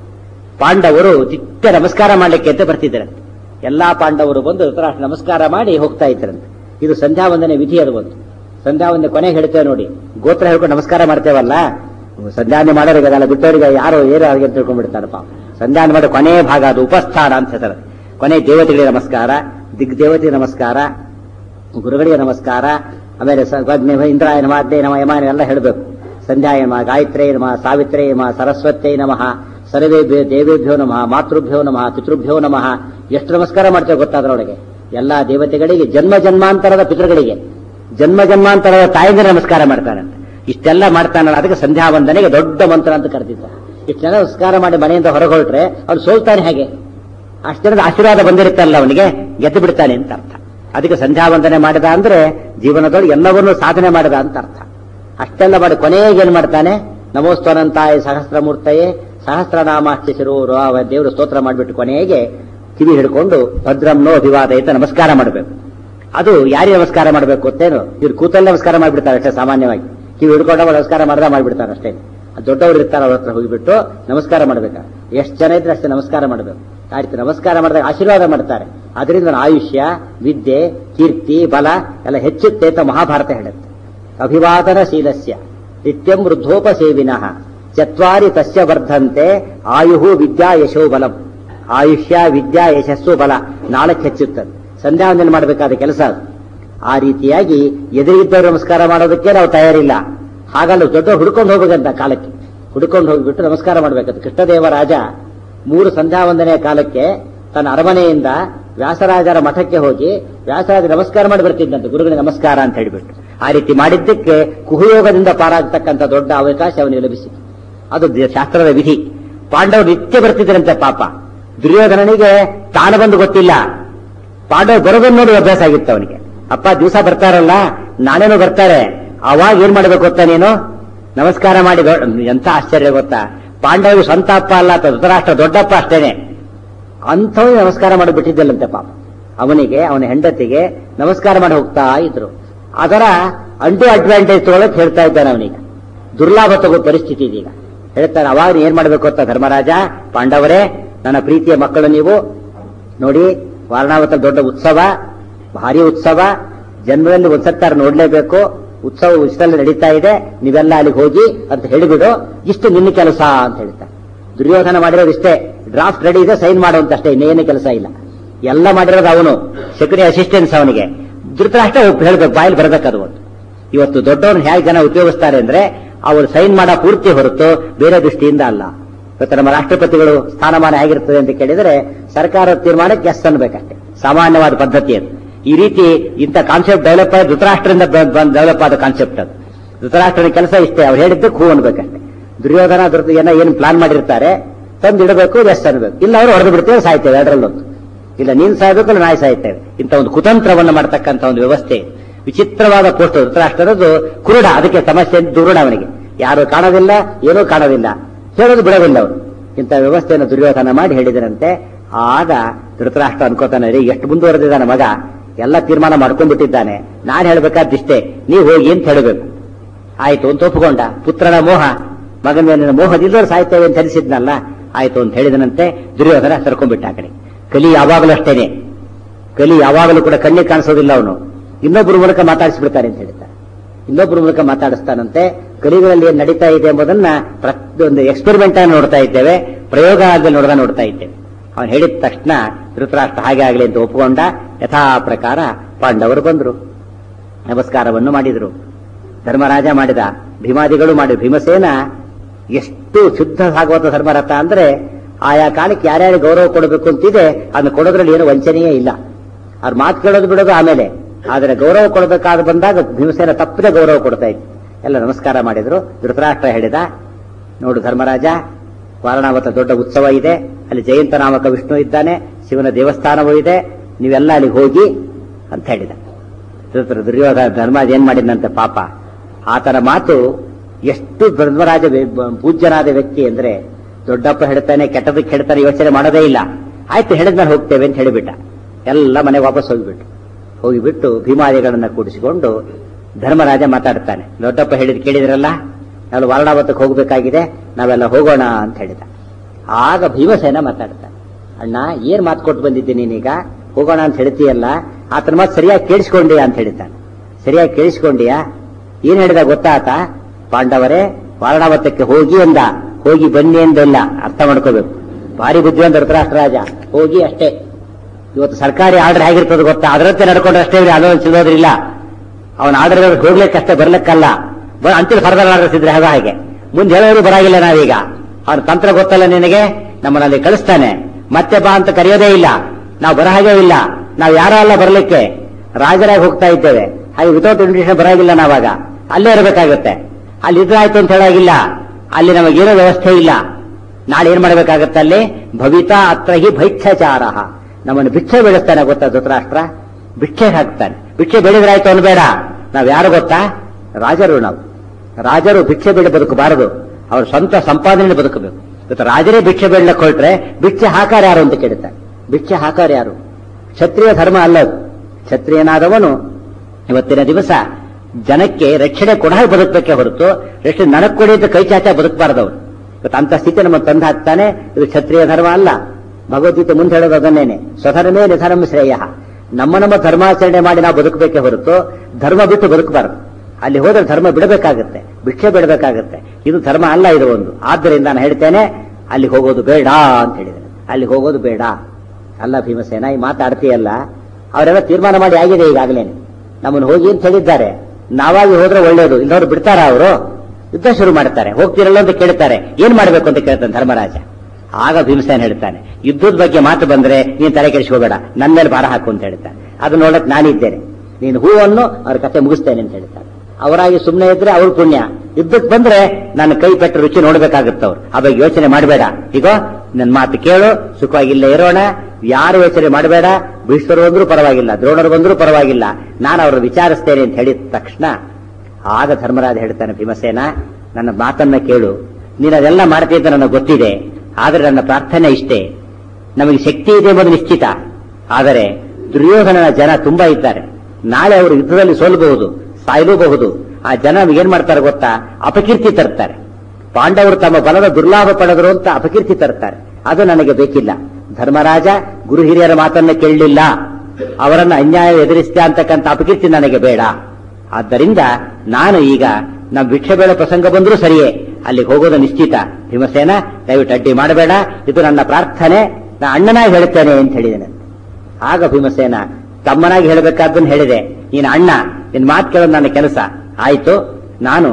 ಪಾಂಡವರು ನಿತ್ಯ ನಮಸ್ಕಾರ ಮಾಡ್ಲಿಕ್ಕೆ ಅಂತ ಬರ್ತಿದ್ರಂತೆ ಎಲ್ಲಾ ಪಾಂಡವರು ಬಂದು ಧೃತರಾಷ್ಟ್ರ ನಮಸ್ಕಾರ ಮಾಡಿ ಹೋಗ್ತಾ ಇದ್ರಂತೆ ಇದು ಸಂಧ್ಯಾ ವಂದನೆ ವಿಧಿ ಅದು ಒಂದು ಸಂಧ್ಯಾ ವಂದನೆ ಕೊನೆಗೆ ಹೇಳ್ತೇವೆ ನೋಡಿ ಗೋತ್ರ ಹೇಳ್ಕೊಂಡು ನಮಸ್ಕಾರ ಮಾಡ್ತೇವಲ್ಲ ಸಂಧ್ಯಾನೆ ಮಾಡೋರಿಗೆ ಅದೆಲ್ಲ ಬಿಟ್ಟವರಿಗೆ ಯಾರೋ ಏರೋ ಅವ್ರಿಗೆ ಅಂತ ತಿಳ್ಕೊಂಡ್ಬಿಡ್ತಾರಪ್ಪ ಸಂಧ್ಯಾನ ಮಾಡೋ ಕೊನೆ ಭಾಗ ಅದು ಉಪಸ್ಥಾನ ಅಂತ ಹೇಳ್ತಾರೆ ಕೊನೆ ದೇವತೆಗಳಿಗೆ ನಮಸ್ಕಾರ ದಿಗ್ ದೇವತೆಗೆ ನಮಸ್ಕಾರ ಗುರುಗಳಿಗೆ ನಮಸ್ಕಾರ ಆಮೇಲೆ ಸ- ಅಗ್ನಿ ಇಂದ್ರಾಯ ನಮ ಅದ್ದೇ ನಮ ಯಮಾನ ಎಲ್ಲ ಹೇಳಬೇಕು ಸಂಧ್ಯಾಯ ನಮ ಗಾಯತ್ರೇ ನಮಃ ಸಾವಿತ್ರೇ ನಮಃ ಸರಸ್ವತ್ಯೈ ನಮಃ ಸರ್ವೇಭ್ಯೋ ದೇವೇಭ್ಯೋ ನಮಃ ಮಾತೃಭ್ಯೋ ನಮಃ ಪಿತೃಭ್ಯೋ ನಮಃ ಎಷ್ಟು ನಮಸ್ಕಾರ ಮಾಡ್ತೇವೆ ಗೊತ್ತಾದ್ರೊಳಗೆ ಎಲ್ಲಾ ದೇವತೆಗಳಿಗೆ ಜನ್ಮ ಜನ್ಮಾಂತರದ ಪಿತೃಗಳಿಗೆ ಜನ್ಮ ಜನ್ಮಾಂತರದ ತಾಯಿಗೆ ನಮಸ್ಕಾರ ಮಾಡ್ತಾನಂತೆ ಇಷ್ಟೆಲ್ಲ ಮಾಡ್ತಾನಲ್ಲ ಅದಕ್ಕೆ ಸಂಧ್ಯಾ ವಂದನೆಗೆ ದೊಡ್ಡ ಮಂತ್ರ ಅಂತ ಕರೆದಿದ್ದ ಇಷ್ಟೆಲ್ಲ ನಮಸ್ಕಾರ ಮಾಡಿ ಮನೆಯಿಂದ ಹೊರಗೊಳ್ಟ್ರೆ ಅವ್ನು ಸೋಲ್ತಾನೆ ಹಾಗೆ ಅಷ್ಟು ಜನದ ಆಶೀರ್ವಾದ ಬಂದಿರುತ್ತಲ್ಲ ಅವನಿಗೆ ಗೆದ್ದು ಬಿಡ್ತಾನೆ ಅಂತ ಅರ್ಥ ಅದಕ್ಕೆ ಸಂಧ್ಯಾ ವಂದನೆ ಮಾಡಿದ ಅಂದ್ರೆ ಜೀವನದೊಳಗೆ ಎಲ್ಲವನ್ನೂ ಸಾಧನೆ ಮಾಡಿದ ಅಂತ ಅರ್ಥ ಅಷ್ಟೆಲ್ಲ ಮಾಡಿ ಕೊನೆಗೆ ಏನ್ ಮಾಡ್ತಾನೆ ನಮೋಸ್ತನಂತಾಯ ಸಹಸ್ರಮೂರ್ತಯೇ ಸಹಸ್ರನಾಮಾಸ್ತಿ ಶಿರೋರು ಅವ ದೇವರು ಸ್ತೋತ್ರ ಮಾಡಿಬಿಟ್ಟು ಕೊನೆಗೆ ಕಿವಿ ಹಿಡ್ಕೊಂಡು ಭದ್ರಂನೋ ಅಭಿವಾದಯಿತ ನಮಸ್ಕಾರ ಮಾಡಬೇಕು ಅದು ಯಾರಿಗೆ ನಮಸ್ಕಾರ ಮಾಡಬೇಕು ಗೊತ್ತೇನು ಇವ್ರು ಕೂತಲ್ಲಿ ನಮಸ್ಕಾರ ಮಾಡಿಬಿಡ್ತಾರೆ ಅಷ್ಟೇ ಸಾಮಾನ್ಯವಾಗಿ ಕಿವಿ ಹಿಡ್ಕೊಂಡಾಗ ನಮಸ್ಕಾರ ಮಾಡ್ದ ಮಾಡಿಬಿಡ್ತಾರೆ ಅಷ್ಟೇ ಅದು ದೊಡ್ಡವರು ಇರ್ತಾರೆ ಅವ್ರ ಹತ್ರ ಹೋಗಿಬಿಟ್ಟು ನಮಸ್ಕಾರ ಮಾಡ್ಬೇಕು ಎಷ್ಟು ಜನ ಇದ್ರೆ ಅಷ್ಟೇ ನಮಸ್ಕಾರ ಮಾಡಬೇಕು ಆ ರೀತಿ ನಮಸ್ಕಾರ ಮಾಡಿದಾಗ ಆಶೀರ್ವಾದ ಮಾಡ್ತಾರೆ ಅದರಿಂದ ನನ್ನ ಆಯುಷ್ಯ ವಿದ್ಯೆ ಕೀರ್ತಿ ಬಲ ಎಲ್ಲ ಹೆಚ್ಚುತ್ತೆ ಅಂತ ಮಹಾಭಾರತ ಹೇಳುತ್ತೆ ಅಭಿವಾದನಶೀಲಸ್ಯ ನಿತ್ಯಂ ವೃದ್ಧೋಪಸೇವಿನಃ ಚತ್ವಾರಿ ತಸ್ಯ ವರ್ಧಂತೆ ಆಯುಹು ವಿದ್ಯಾ ಯಶೋ ಬಲಂ ಆಯುಷ್ಯ ವಿದ್ಯಾ ಯಶಸ್ಸು ಬಲ ನಾಲ್ಕು ಹೆಚ್ಚುತ್ತದೆ ಸಂಧ್ಯಾ ವಂದನೆ ಮಾಡಬೇಕಾದ ಕೆಲಸ ಅದು ಆ ರೀತಿಯಾಗಿ ಎದುರಿದ್ದವರು ನಮಸ್ಕಾರ ಮಾಡೋದಕ್ಕೆ ನಾವು ತಯಾರಿಲ್ಲ ಹಾಗಲ್ಲ ದೊಡ್ಡ ಹುಡ್ಕೊಂಡು ಹೋಗ್ಬೇಕಂತ ಕಾಲಕ್ಕೆ ಹುಡ್ಕೊಂಡು ಹೋಗ್ಬಿಟ್ಟು ನಮಸ್ಕಾರ ಮಾಡ್ಬೇಕಂತ ಕೃಷ್ಣದೇವ ರಾಜ ಮೂರು ಸಂಧ್ಯಾ ವಂದನೆಯ ಕಾಲಕ್ಕೆ ತನ್ನ ಅರಮನೆಯಿಂದ ವ್ಯಾಸರಾಜರ ಮಠಕ್ಕೆ ಹೋಗಿ ವ್ಯಾಸರಾಜ ನಮಸ್ಕಾರ ಮಾಡಿ ಬರ್ತಿದ್ದಂತೆ ಗುರುಗಳಿಗೆ ನಮಸ್ಕಾರ ಅಂತ ಹೇಳಿಬಿಟ್ಟು ಆ ರೀತಿ ಮಾಡಿದ್ದಕ್ಕೆ ಕುಹಯೋಗದಿಂದ ಪಾರಾಗ್ತಕ್ಕಂಥ ದೊಡ್ಡ ಅವಕಾಶ ಅವನಿಗೆ ಲಭಿಸಿತು ಅದು ದ- ಶಾಸ್ತ್ರದ ವಿಧಿ ಪಾಂಡವರು ನಿತ್ಯ ಬರ್ತಿದ್ದರಂತೆ ಪಾಪ ದುರ್ಯೋಧನನಿಗೆ ತಾನು ಬಂದು ಗೊತ್ತಿಲ್ಲ ಪಾಂಡವ್ ಬರೋದನ್ನ ನೋಡಿ ಅಭ್ಯಾಸ ಆಗಿತ್ತು ಅವನಿಗೆ ಅಪ್ಪ ದಿವಸ ಬರ್ತಾರಲ್ಲ ನಾನೇನೋ ಬರ್ತಾರೆ ಅವಾಗ ಏನ್ ಮಾಡ್ಬೇಕು ಗೊತ್ತಾ ನೀನು ನಮಸ್ಕಾರ ಮಾಡಿ ದೊ- ಎಂತ ಆಶ್ಚರ್ಯ ಗೊತ್ತಾ ಪಾಂಡವಿಗೆ ಸ್ವಂತ ಅಪ್ಪ ಅಲ್ಲ ತ- ಧೃತರಾಷ್ಟ್ರ ದೊಡ್ಡಪ್ಪ ಅಷ್ಟೇನೆ ಅಂಥವ್ರು ನಮಸ್ಕಾರ ಮಾಡಿ ಬಿಟ್ಟಿದ್ದಲ್ಲಂತೆ ಪಾಪ ಅವನಿಗೆ ಅವನ ಹೆಂಡತಿಗೆ ನಮಸ್ಕಾರ ಮಾಡಿ ಹೋಗ್ತಾ ಇದ್ರು ಅದರ ಅಂಟು ಅಡ್ವಾಂಟೇಜ್ ತಗೊಳಕ್ ಹೇಳ್ತಾ ಇದ್ದಾನೆ ಅವನಿಗೆ ದುರ್ಲಾಭ ತಗೋ ಪರಿಸ್ಥಿತಿ ಇದೀಗ ಹೇಳ್ತಾನೆ ಅವಾಗ ಏನ್ ಮಾಡ್ಬೇಕು ಅಂತ ಧರ್ಮರಾಜ ಪಾಂಡವರೇ ನನ್ನ ಪ್ರೀತಿಯ ಮಕ್ಕಳು ನೀವು ನೋಡಿ ವಾರಣಾವತ ದೊಡ್ಡ ಉತ್ಸವ ಭಾರಿ ಉತ್ಸವ ಜನ್ಮದಲ್ಲಿ ಒಂದ್ಸತ್ತಾರ ನೋಡ್ಲೇಬೇಕು ಉತ್ಸವ ಇಷ್ಟಲ್ಲಿ ನಡೀತಾ ಇದೆ ನೀವೆಲ್ಲ ಅಲ್ಲಿಗೆ ಹೋಗಿ ಅಂತ ಹೇಳಿಬಿಡು ಇಷ್ಟು ನಿನ್ನ ಕೆಲಸ ಅಂತ ಹೇಳ್ತಾರೆ ದುರ್ಯೋಧನ ಮಾಡಿರೋದು ಇಷ್ಟೇ ಡ್ರಾಫ್ಟ್ ರೆಡಿ ಇದೆ ಸೈನ್ ಮಾಡುವಂತ ಅಷ್ಟೇ ಇನ್ನೇನು ಕೆಲಸ ಇಲ್ಲ ಎಲ್ಲ ಮಾಡಿರೋದು ಅವನು ಸೆಕ್ಯೂರಿಟಿ ಅಸಿಸ್ಟೆನ್ಸ್ ಅವನಿಗೆ ಧೃತರಾಷ್ಟ್ರ ಒಪ್ಪು ಹೇಳ್ಬೇಕು ಬಾಯಲ್ಲಿ ಬರಬೇಕು ಅದು ಒಂದು ಇವತ್ತು ದೊಡ್ಡವ್ರನ್ನ ಹೇಗೆ ಜನ ಉಪಯೋಗಿಸ್ತಾರೆ ಅಂದ್ರೆ ಅವರು ಸೈನ್ ಮಾಡೋ ಪೂರ್ತಿ ಹೊರತು ಬೇರೆ ದೃಷ್ಟಿಯಿಂದ ಅಲ್ಲ ಇವತ್ತು ನಮ್ಮ ರಾಷ್ಟ್ರಪತಿಗಳು ಸ್ಥಾನಮಾನ ಹೇಗಿರ್ತದೆ ಅಂತ ಕೇಳಿದರೆ ಸರ್ಕಾರದ ತೀರ್ಮಾನಕ್ಕೆ ಎಸ್ ಅನ್ಬೇಕಷ್ಟೇ ಸಾಮಾನ್ಯವಾದ ಪದ್ಧತಿ ಅದು ಈ ರೀತಿ ಇಂಥ ಕಾನ್ಸೆಪ್ಟ್ ಡೆವಲಪ್ ಆಗಿ ಧೃತರಾಷ್ಟ್ರದಿಂದ ಡೆವಲಪ್ ಆದ ಕಾನ್ಸೆಪ್ಟ್ ಅದು ಧೃತರಾಷ್ಟ್ರನ ಕೆಲಸ ಇಷ್ಟೇ ಅವ್ರು ಹೇಳಿದ್ದಕ್ಕೆ ಹೂ ಅನ್ಬೇಕಷ್ಟೇ ದುರ್ಯೋಧನ ಧೃತ ಏನೋ ಏನು ಪ್ಲಾನ್ ಮಾಡಿರ್ತಾರೆ ತಂದು ಇಡಬೇಕು ಎಸ್ ಅನ್ಬೇಕು ಇಲ್ಲ ಅವರು ಹೊಡೆದು ಬಿಡ್ತೇವೆ ಸಾಯ್ತೇವೆ ಅದರಲ್ಲೊಂದು ಇಲ್ಲ ನೀನ್ ಸಾಯ್ಬೇಕು ಇಲ್ಲ ನಾಯಿ ಸಾಯ್ತೇವೆ ಇಂಥ ಒಂದು ಕುತಂತ್ರವನ್ನು ಮಾಡತಕ್ಕಂಥ ಒಂದು ವ್ಯವಸ್ಥೆ ವಿಚಿತ್ರವಾದ ಪೋಸ್ಟ್ ಧೃತರಾಷ್ಟ್ರದ್ದು ಕುರುಡ ಅದಕ್ಕೆ ಸಮಸ್ಯೆ ದುರುಡ ಅವನಿಗೆ ಯಾರು ಕಾಣೋದಿಲ್ಲ ಏನೂ ಕಾಣೋದಿಲ್ಲ ಹೇಳೋದು ಬಿಡೋದಿಲ್ಲ ಅವರು ಇಂಥ ವ್ಯವಸ್ಥೆಯನ್ನು ದುರ್ಯೋಧನ ಮಾಡಿ ಹೇಳಿದರಂತೆ ಆಗ ಧೃತರಾಷ್ಟ್ರ ಅನ್ಕೋತಾನೆ ರೀ ಎಷ್ಟು ಮುಂದುವರೆದಿದ್ದಾನೆ ಮಗ ಎಲ್ಲ ತೀರ್ಮಾನ ಮಾಡ್ಕೊಂಡ್ಬಿಟ್ಟಿದ್ದಾನೆ ನಾನು ಹೇಳ್ಬೇಕಾದಿಷ್ಟೇ ನೀವು ಹೋಗಿ ಅಂತ ಹೇಳಬೇಕು ಆಯ್ತು ಅಂತ ಒಪ್ಪಿಕೊಂಡ ಪುತ್ರನ ಮೋಹ ಮಗನ ಮೇಲಿನ ಮೋಹದಿಲ್ಲರೂ ಸಾಯ್ತೇವೆ ಅಂತ ಅನಿಸಿದ್ನಲ್ಲ ಆಯ್ತು ಅಂತ ಹೇಳಿದನಂತೆ ದುರ್ಯೋಧನ ಸರ್ಕೊಂಡ್ಬಿಟ್ಟ ಆ ಕಡೆ ಕಲಿ ಯಾವಾಗಲೂ ಅಷ್ಟೇನೆ ಕಲಿ ಯಾವಾಗಲೂ ಕೂಡ ಕಣ್ಣಿಗೆ ಕಾಣಿಸೋದಿಲ್ಲ ಅವನು ಇನ್ನೊಬ್ಬರ ಮೂಲಕ ಮಾತಾಡಿಸ್ಬಿಡ್ತಾರೆ ಅಂತ ಹೇಳ್ತಾರೆ ಇನ್ನೊಬ್ಬರ ಮೂಲಕ ಮಾತಾಡಿಸ್ತಾನಂತೆ ಕಲಿಗಳಲ್ಲಿ ಏನ್ ನಡೀತಾ ಇದೆ ಎಂಬುದನ್ನ ಪ್ರತಿ ಒಂದು ಎಕ್ಸ್ಪೆರಿಮೆಂಟ್ ಆಗಿ ನೋಡ್ತಾ ಇದ್ದೇವೆ ಪ್ರಯೋಗಾಲಯದಲ್ಲಿ ನೋಡ್ದ ನೋಡ್ತಾ ಇದ್ದೇವೆ ಅವನು ಹೇಳಿದ ತಕ್ಷಣ ಧೃತರಾಷ್ಟ್ರ ಹಾಗೆ ಆಗಲಿ ಅಂತ ಒಪ್ಪಿಕೊಂಡ ಯಥಾ ಪ್ರಕಾರ ಪಾಂಡವರು ಬಂದರು ನಮಸ್ಕಾರವನ್ನು ಮಾಡಿದರು ಧರ್ಮರಾಜ ಮಾಡಿದ ಭೀಮಾದಿಗಳು ಮಾಡಿದ ಭೀಮಸೇನ ಎಷ್ಟು ಶುದ್ಧ ಭಾಗವತ ಧರ್ಮರಥ ಅಂದ್ರೆ ಆಯಾ ಕಾಲಕ್ಕೆ ಯಾರ್ಯಾರು ಗೌರವ ಕೊಡಬೇಕು ಅಂತಿದೆ ಅದನ್ನ ಕೊಡೋದ್ರಲ್ಲಿ ಏನು ವಂಚನೆಯೇ ಇಲ್ಲ ಅವ್ರ ಮಾತು ಕೇಳೋದು ಬಿಡೋದು ಆಮೇಲೆ ಆದರೆ ಗೌರವ ಕೊಡಬೇಕಾದ ಬಂದಾಗ ಭೀಮಸೇನ ತಪ್ಪದೆ ಗೌರವ ಕೊಡ್ತಾ ಇತ್ತು ಎಲ್ಲ ನಮಸ್ಕಾರ ಮಾಡಿದ್ರು ಧೃತರಾಷ್ಟ್ರ ಹೇಳಿದ ನೋಡು ಧರ್ಮರಾಜ ವಾರಣಾವತ ದೊಡ್ಡ ಉತ್ಸವ ಇದೆ ಅಲ್ಲಿ ಜಯಂತ ನಾಮಕ ವಿಷ್ಣು ಇದ್ದಾನೆ ಶಿವನ ದೇವಸ್ಥಾನವೂ ಇದೆ ನೀವೆಲ್ಲ ಅಲ್ಲಿಗೆ ಹೋಗಿ ಅಂತ ಹೇಳಿದ ಧೃತರ ದುರ್ಯೋಧನ ಧರ್ಮರಾಜ ಏನ್ ಮಾಡಿದಂತೆ ಪಾಪ ಆತನ ಮಾತು ಎಷ್ಟು ಧರ್ಮರಾಜ ವ್ಯ- ಪೂಜ್ಯನಾದ ವ್ಯಕ್ತಿ ಅಂದ್ರೆ ದೊಡ್ಡಪ್ಪ ಹೇಳ್ತಾನೆ ಕೆಟ್ಟದಕ್ಕೆ ಹೇಳ್ತಾನೆ ಯೋಚನೆ ಮಾಡೋದೇ ಇಲ್ಲ ಆಯ್ತು ಹೇಳಿದ್ಮೇಲೆ ಹೋಗ್ತೇವೆ ಅಂತ ಹೇಳಿಬಿಟ್ಟ ಎಲ್ಲ ಮನೆಗೆ ವಾಪಸ್ ಹೋಗಿಬಿಟ್ಟು ಹೋಗಿಬಿಟ್ಟು ಭೀಮಾದಿಗಳನ್ನ ಕೂಡಿಸಿಕೊಂಡು ಧರ್ಮರಾಜ ಮಾತಾಡ್ತಾನೆ ದೊಡ್ಡಪ್ಪ ಹೇಳಿದ್ ಕೇಳಿದ್ರಲ್ಲ ನಾವು ವಾರಣಾವತಕ್ಕೆ ಹೋಗ್ಬೇಕಾಗಿದೆ ನಾವೆಲ್ಲ ಹೋಗೋಣ ಅಂತ ಹೇಳಿದ ಆಗ ಭೀಮಸೇನ ಮಾತಾಡ್ತಾನೆ ಅಣ್ಣ ಏನ್ ಮಾತು ಕೊಟ್ಟು ಬಂದಿದ್ದೀನಿ ನೀನೀಗ ಹೋಗೋಣ ಅಂತ ಹೇಳ್ತೀಯಲ್ಲ ಆತನ ಮಾತು ಸರಿಯಾಗಿ ಕೇಳಿಸ್ಕೊಂಡಿಯಾ ಅಂತ ಹೇಳಿದ್ದಾನೆ ಸರಿಯಾಗಿ ಕೇಳಿಸ್ಕೊಂಡಿಯಾ ಏನ್ ಹೇಳಿದ ಗೊತ್ತಾತ ಪಾಂಡವರೇ ವಾರಣಾವತಕ್ಕೆ ಹೋಗಿ ಅಂದ ಹೋಗಿ ಬನ್ನಿ ಎಂದೆಲ್ಲ ಅರ್ಥ ಮಾಡ್ಕೋಬೇಕು ಭಾರಿ ಬುದ್ಧಿವಂತ ಧೃತರಾಷ್ಟ್ರ ರಾಜ ಹೋಗಿ ಅಷ್ಟೇ ಇವತ್ತು ಸರ್ಕಾರಿ ಆರ್ಡರ್ ಹೇಗಿರ್ತದೆ ಗೊತ್ತಾ ಅದರಂತೆ ನಡ್ಕೊಂಡ್ರೆ ಅಷ್ಟೇ ಇವ್ರು ಅದೊಂದು ಸಿಗೋದ್ರಿಲ್ಲ ಅವನ ಆರ್ಡರ್ ಹೋಗ್ಲಿಕ್ಕಷ್ಟೇ ಬರ್ಲಿಕ್ಕಲ್ಲ ಬ- ಅಂತಿಮ ಫರ್ದರ್ ಆರ್ಡರ್ಸ್ ಇದ್ರೆ ಹಾಗೆ ಹಾಗೆ ಮುಂದೆ ಹೇಳೋರು ಬರಾಗಿಲ್ಲ ನಾವೀಗ ಅವನ ತಂತ್ರ ಗೊತ್ತಲ್ಲ ನಿನಗೆ ನಮ್ಮನ್ನ ಅಲ್ಲಿ ಕಳಿಸ್ತಾನೆ ಮತ್ತೆ ಬಾ ಅಂತ ಕರೆಯೋದೇ ಇಲ್ಲ ನಾವು ಬರ ಹಾಗೇ ಇಲ್ಲ ನಾವು ಯಾರ ಅಲ್ಲ ಬರಲಿಕ್ಕೆ ರಾಜರಾಗಿ ಹೋಗ್ತಾ ಇದ್ದೇವೆ ಹಾಗೆ ವಿತೌಟ್ ಇನ್ವಿಟೇಷನ್ ಬರಾಗಿಲ್ಲ ನಾವಾಗ ಅಲ್ಲೇ ಇರಬೇಕಾಗುತ್ತೆ ಅಲ್ಲಿ ಇದ್ರೆ ಆಯ್ತು ಅಂತ ಹೇಳಾಗಿಲ್ಲ ಅಲ್ಲಿ ನಮಗೇನೋ ವ್ಯವಸ್ಥೆ ಇಲ್ಲ ನಾಳೆ ಏನ್ ಮಾಡ್ಬೇಕಾಗತ್ತೆ ಅಲ್ಲಿ ಭವಿತಾ ಅತ್ರ ಹಿ ಭೈಕ್ಷಚಾರ ನಮ್ಮನ್ನು ಭಿಕ್ಷೆ ಬೆಳೆಸ್ತಾನೆ ಗೊತ್ತಾ ಧೃತರಾಷ್ಟ್ರ ಭಿಕ್ಷೆ ಹಾಕ್ತಾನೆ ಭಿಕ್ಷೆ ಬೆಳೆದ್ರೆ ಆಯ್ತು ಅನ್ಬೇಡ ನಾವ್ ಯಾರು ಗೊತ್ತಾ ರಾಜರು ನಾವು ರಾಜರು ಭಿಕ್ಷೆ ಬೇಡ ಬದುಕಬಾರದು ಅವ್ರ ಸ್ವಂತ ಸಂಪಾದನೆ ಬದುಕಬೇಕು ಇವತ್ತು ರಾಜರೇ ಭಿಕ್ಷೆ ಬೇಡಲಕ್ಕೆ ಹೊರಟ್ರೆ ಭಿಕ್ಷೆ ಹಾಕಾರ ಯಾರು ಅಂತ ಕೇಳುತ್ತಾರೆ ಭಿಕ್ಷೆ ಹಾಕಾರ ಯಾರು ಕ್ಷತ್ರಿಯ ಧರ್ಮ ಅಲ್ಲದು ಕ್ಷತ್ರಿಯನಾದವನು ಇವತ್ತಿನ ದಿವಸ ಜನಕ್ಕೆ ರಕ್ಷಣೆ ಕೊಡ ಬದುಕಬೇಕೆ ಹೊರತು ರಕ್ಷಣೆ ನನಗ್ ಕೊಡಿ ಅಂತ ಕೈ ಚಾಚ ಬದುಕಬಾರದವನು ಇವತ್ತು ಅಂತ ಸ್ಥಿತಿ ನಮ್ಮ ತಂದು ಹಾಕ್ತಾನೆ ಇದು ಕ್ಷತ್ರಿಯ ಧರ್ಮ ಅಲ್ಲ ಭಗವದ್ಗೀತೆ ಮುಂದೆ ಹೇಳೋದು ಅದನ್ನೇನೆ ಸ್ವಧರ್ಮೇ ನಿಧರ್ಮ ಶ್ರೇಯ ನಮ್ಮ ನಮ್ಮ ಧರ್ಮಾಚರಣೆ ಮಾಡಿ ನಾವು ಬದುಕಬೇಕೆ ಹೊರತು ಧರ್ಮ ಬಿಟ್ಟು ಬದುಕಬಾರದು ಅಲ್ಲಿ ಹೋದ್ರೆ ಧರ್ಮ ಬಿಡಬೇಕಾಗುತ್ತೆ ಭಿಕ್ಷೆ ಬಿಡಬೇಕಾಗುತ್ತೆ ಇದು ಧರ್ಮ ಅಲ್ಲ ಇದು ಒಂದು ಆದ್ದರಿಂದ ನಾನು ಹೇಳ್ತೇನೆ ಅಲ್ಲಿ ಹೋಗೋದು ಬೇಡ ಅಂತ ಹೇಳಿದೆ ಅಲ್ಲಿ ಹೋಗೋದು ಬೇಡ ಅಲ್ಲ ಭೀಮಸೇನ ಈ ಮಾತಾಡ್ತೀಯಲ್ಲ ಅವರೆಲ್ಲ ತೀರ್ಮಾನ ಮಾಡಿ ಆಗಿದೆ ಈಗಾಗಲೇ ನಮ್ಮನ್ನು ಹೋಗಿ ಅಂತ ಹೇಳಿದ್ದಾರೆ ನಾವಾಗಿ ಹೋದ್ರೆ ಒಳ್ಳೇದು ಇಲ್ಲವ್ರು ಬಿಡ್ತಾರ ಅವರು ಯುದ್ಧ ಶುರು ಮಾಡ್ತಾರೆ ಹೋಗ್ತಿರಲ್ಲ ಅಂತ ಕೇಳ್ತಾರೆ ಏನ್ ಮಾಡ್ಬೇಕು ಅಂತ ಕೇಳ್ತಾನೆ ಧರ್ಮರಾಜ ಆಗ ಭೀಮಸೇನ ಹೇಳ್ತಾನೆ ಯುದ್ಧದ ಬಗ್ಗೆ ಮಾತು ಬಂದ್ರೆ ನೀನ್ ತಲೆ ಕೆಡಿಸ್ಕೋಬೇಡ ನನ್ನ ಮೇಲೆ ಭಾರ ಹಾಕು ಅಂತ ಹೇಳ್ತಾನೆ ಅದು ನೋಡಕ್ ನಾನಿದ್ದೇನೆ ನೀನು ಹೂವನ್ನು ಅವ್ರ ಕತೆ ಮುಗಿಸ್ತೇನೆ ಅಂತ ಹೇಳ್ತಾನೆ ಅವರಾಗಿ ಸುಮ್ಮನೆ ಇದ್ರೆ ಅವ್ರ ಪುಣ್ಯ ಯುದ್ಧಕ್ಕೆ ಬಂದ್ರೆ ನನ್ನ ಕೈ ಪೆಟ್ಟ ರುಚಿ ನೋಡ್ಬೇಕಾಗುತ್ತೆ ಅವ್ರು ಆ ಬಗ್ಗೆ ಯೋಚನೆ ಮಾಡಬೇಡ ಈಗ ನನ್ನ ಮಾತು ಕೇಳು ಸುಖವಾಗಿಲ್ಲ ಇರೋಣ ಯಾರು ಯೋಚನೆ ಮಾಡಬೇಡ ಭೀಷ್ಮರು ಬಂದ್ರೂ ಪರವಾಗಿಲ್ಲ ದ್ರೋಣರು ಬಂದ್ರೂ ಪರವಾಗಿಲ್ಲ ನಾನು ಅವ್ರನ್ನ ವಿಚಾರಿಸ್ತೇನೆ ಅಂತ ಹೇಳಿದ ತಕ್ಷಣ ಆಗ ಧರ್ಮರಾಜ ಹೇಳ್ತಾನೆ ಭೀಮಸೇನ ನನ್ನ ಮಾತನ್ನ ಕೇಳು ನೀನು ಅದೆಲ್ಲ ಮಾಡ್ತೀಯ ಅಂತ ನನಗೆ ಗೊತ್ತಿದೆ ಆದರೆ ನನ್ನ ಪ್ರಾರ್ಥನೆ ಇಷ್ಟೇ ನಮಗೆ ಶಕ್ತಿ ಇದೆ ಎಂಬುದು ನಿಶ್ಚಿತ ಆದರೆ ದುರ್ಯೋಧನನ ಜನ ತುಂಬಾ ಇದ್ದಾರೆ ನಾಳೆ ಅವರು ಯುದ್ಧದಲ್ಲಿ ಸೋಲಬಹುದು ಸಾಯಲೂಬಹುದು ಆ ಜನ ಏನ್ ಮಾಡ್ತಾರೆ ಗೊತ್ತಾ ಅಪಕೀರ್ತಿ ತರ್ತಾರೆ ಪಾಂಡವರು ತಮ್ಮ ಬಲದ ದುರ್ಲಾಭ ಪಡೆದರು ಅಂತ ಅಪಕೀರ್ತಿ ತರ್ತಾರೆ ಅದು ನನಗೆ ಬೇಕಿಲ್ಲ ಧರ್ಮರಾಜ ಗುರು ಹಿರಿಯರ ಮಾತನ್ನ ಕೇಳಲಿಲ್ಲ ಅವರನ್ನ ಅನ್ಯಾಯ ಎದುರಿಸಿದ ಅಂತಕ್ಕಂಥ ಅಪಕೀರ್ತಿ ನನಗೆ ಬೇಡ ಆದ್ದರಿಂದ ನಾನು ಈಗ ನಮ್ಮ ಭಿಕ್ಷೆ ಬೇಳೆ ಪ್ರಸಂಗ ಬಂದರೂ ಸರಿಯೇ ಅಲ್ಲಿಗೆ ಹೋಗೋದು ನಿಶ್ಚಿತ ಭೀಮಸೇನ ದಯವಿಟ್ಟು ಅಡ್ಡಿ ಮಾಡಬೇಡ ಇದು ನನ್ನ ಪ್ರಾರ್ಥನೆ ನಾ ಅಣ್ಣನಾಗಿ ಹೇಳ್ತೇನೆ ಅಂತ ಹೇಳಿದ್ದೇನೆ ಆಗ ಭೀಮಸೇನ ತಮ್ಮನಾಗಿ ಹೇಳಬೇಕಾದ್ದನ್ನು ಹೇಳಿದೆ ನೀನು ಅಣ್ಣ ನಿನ್ ಮಾತು ಕೇಳೋದು ನನ್ನ ಕೆಲಸ ಆಯ್ತು ನಾನು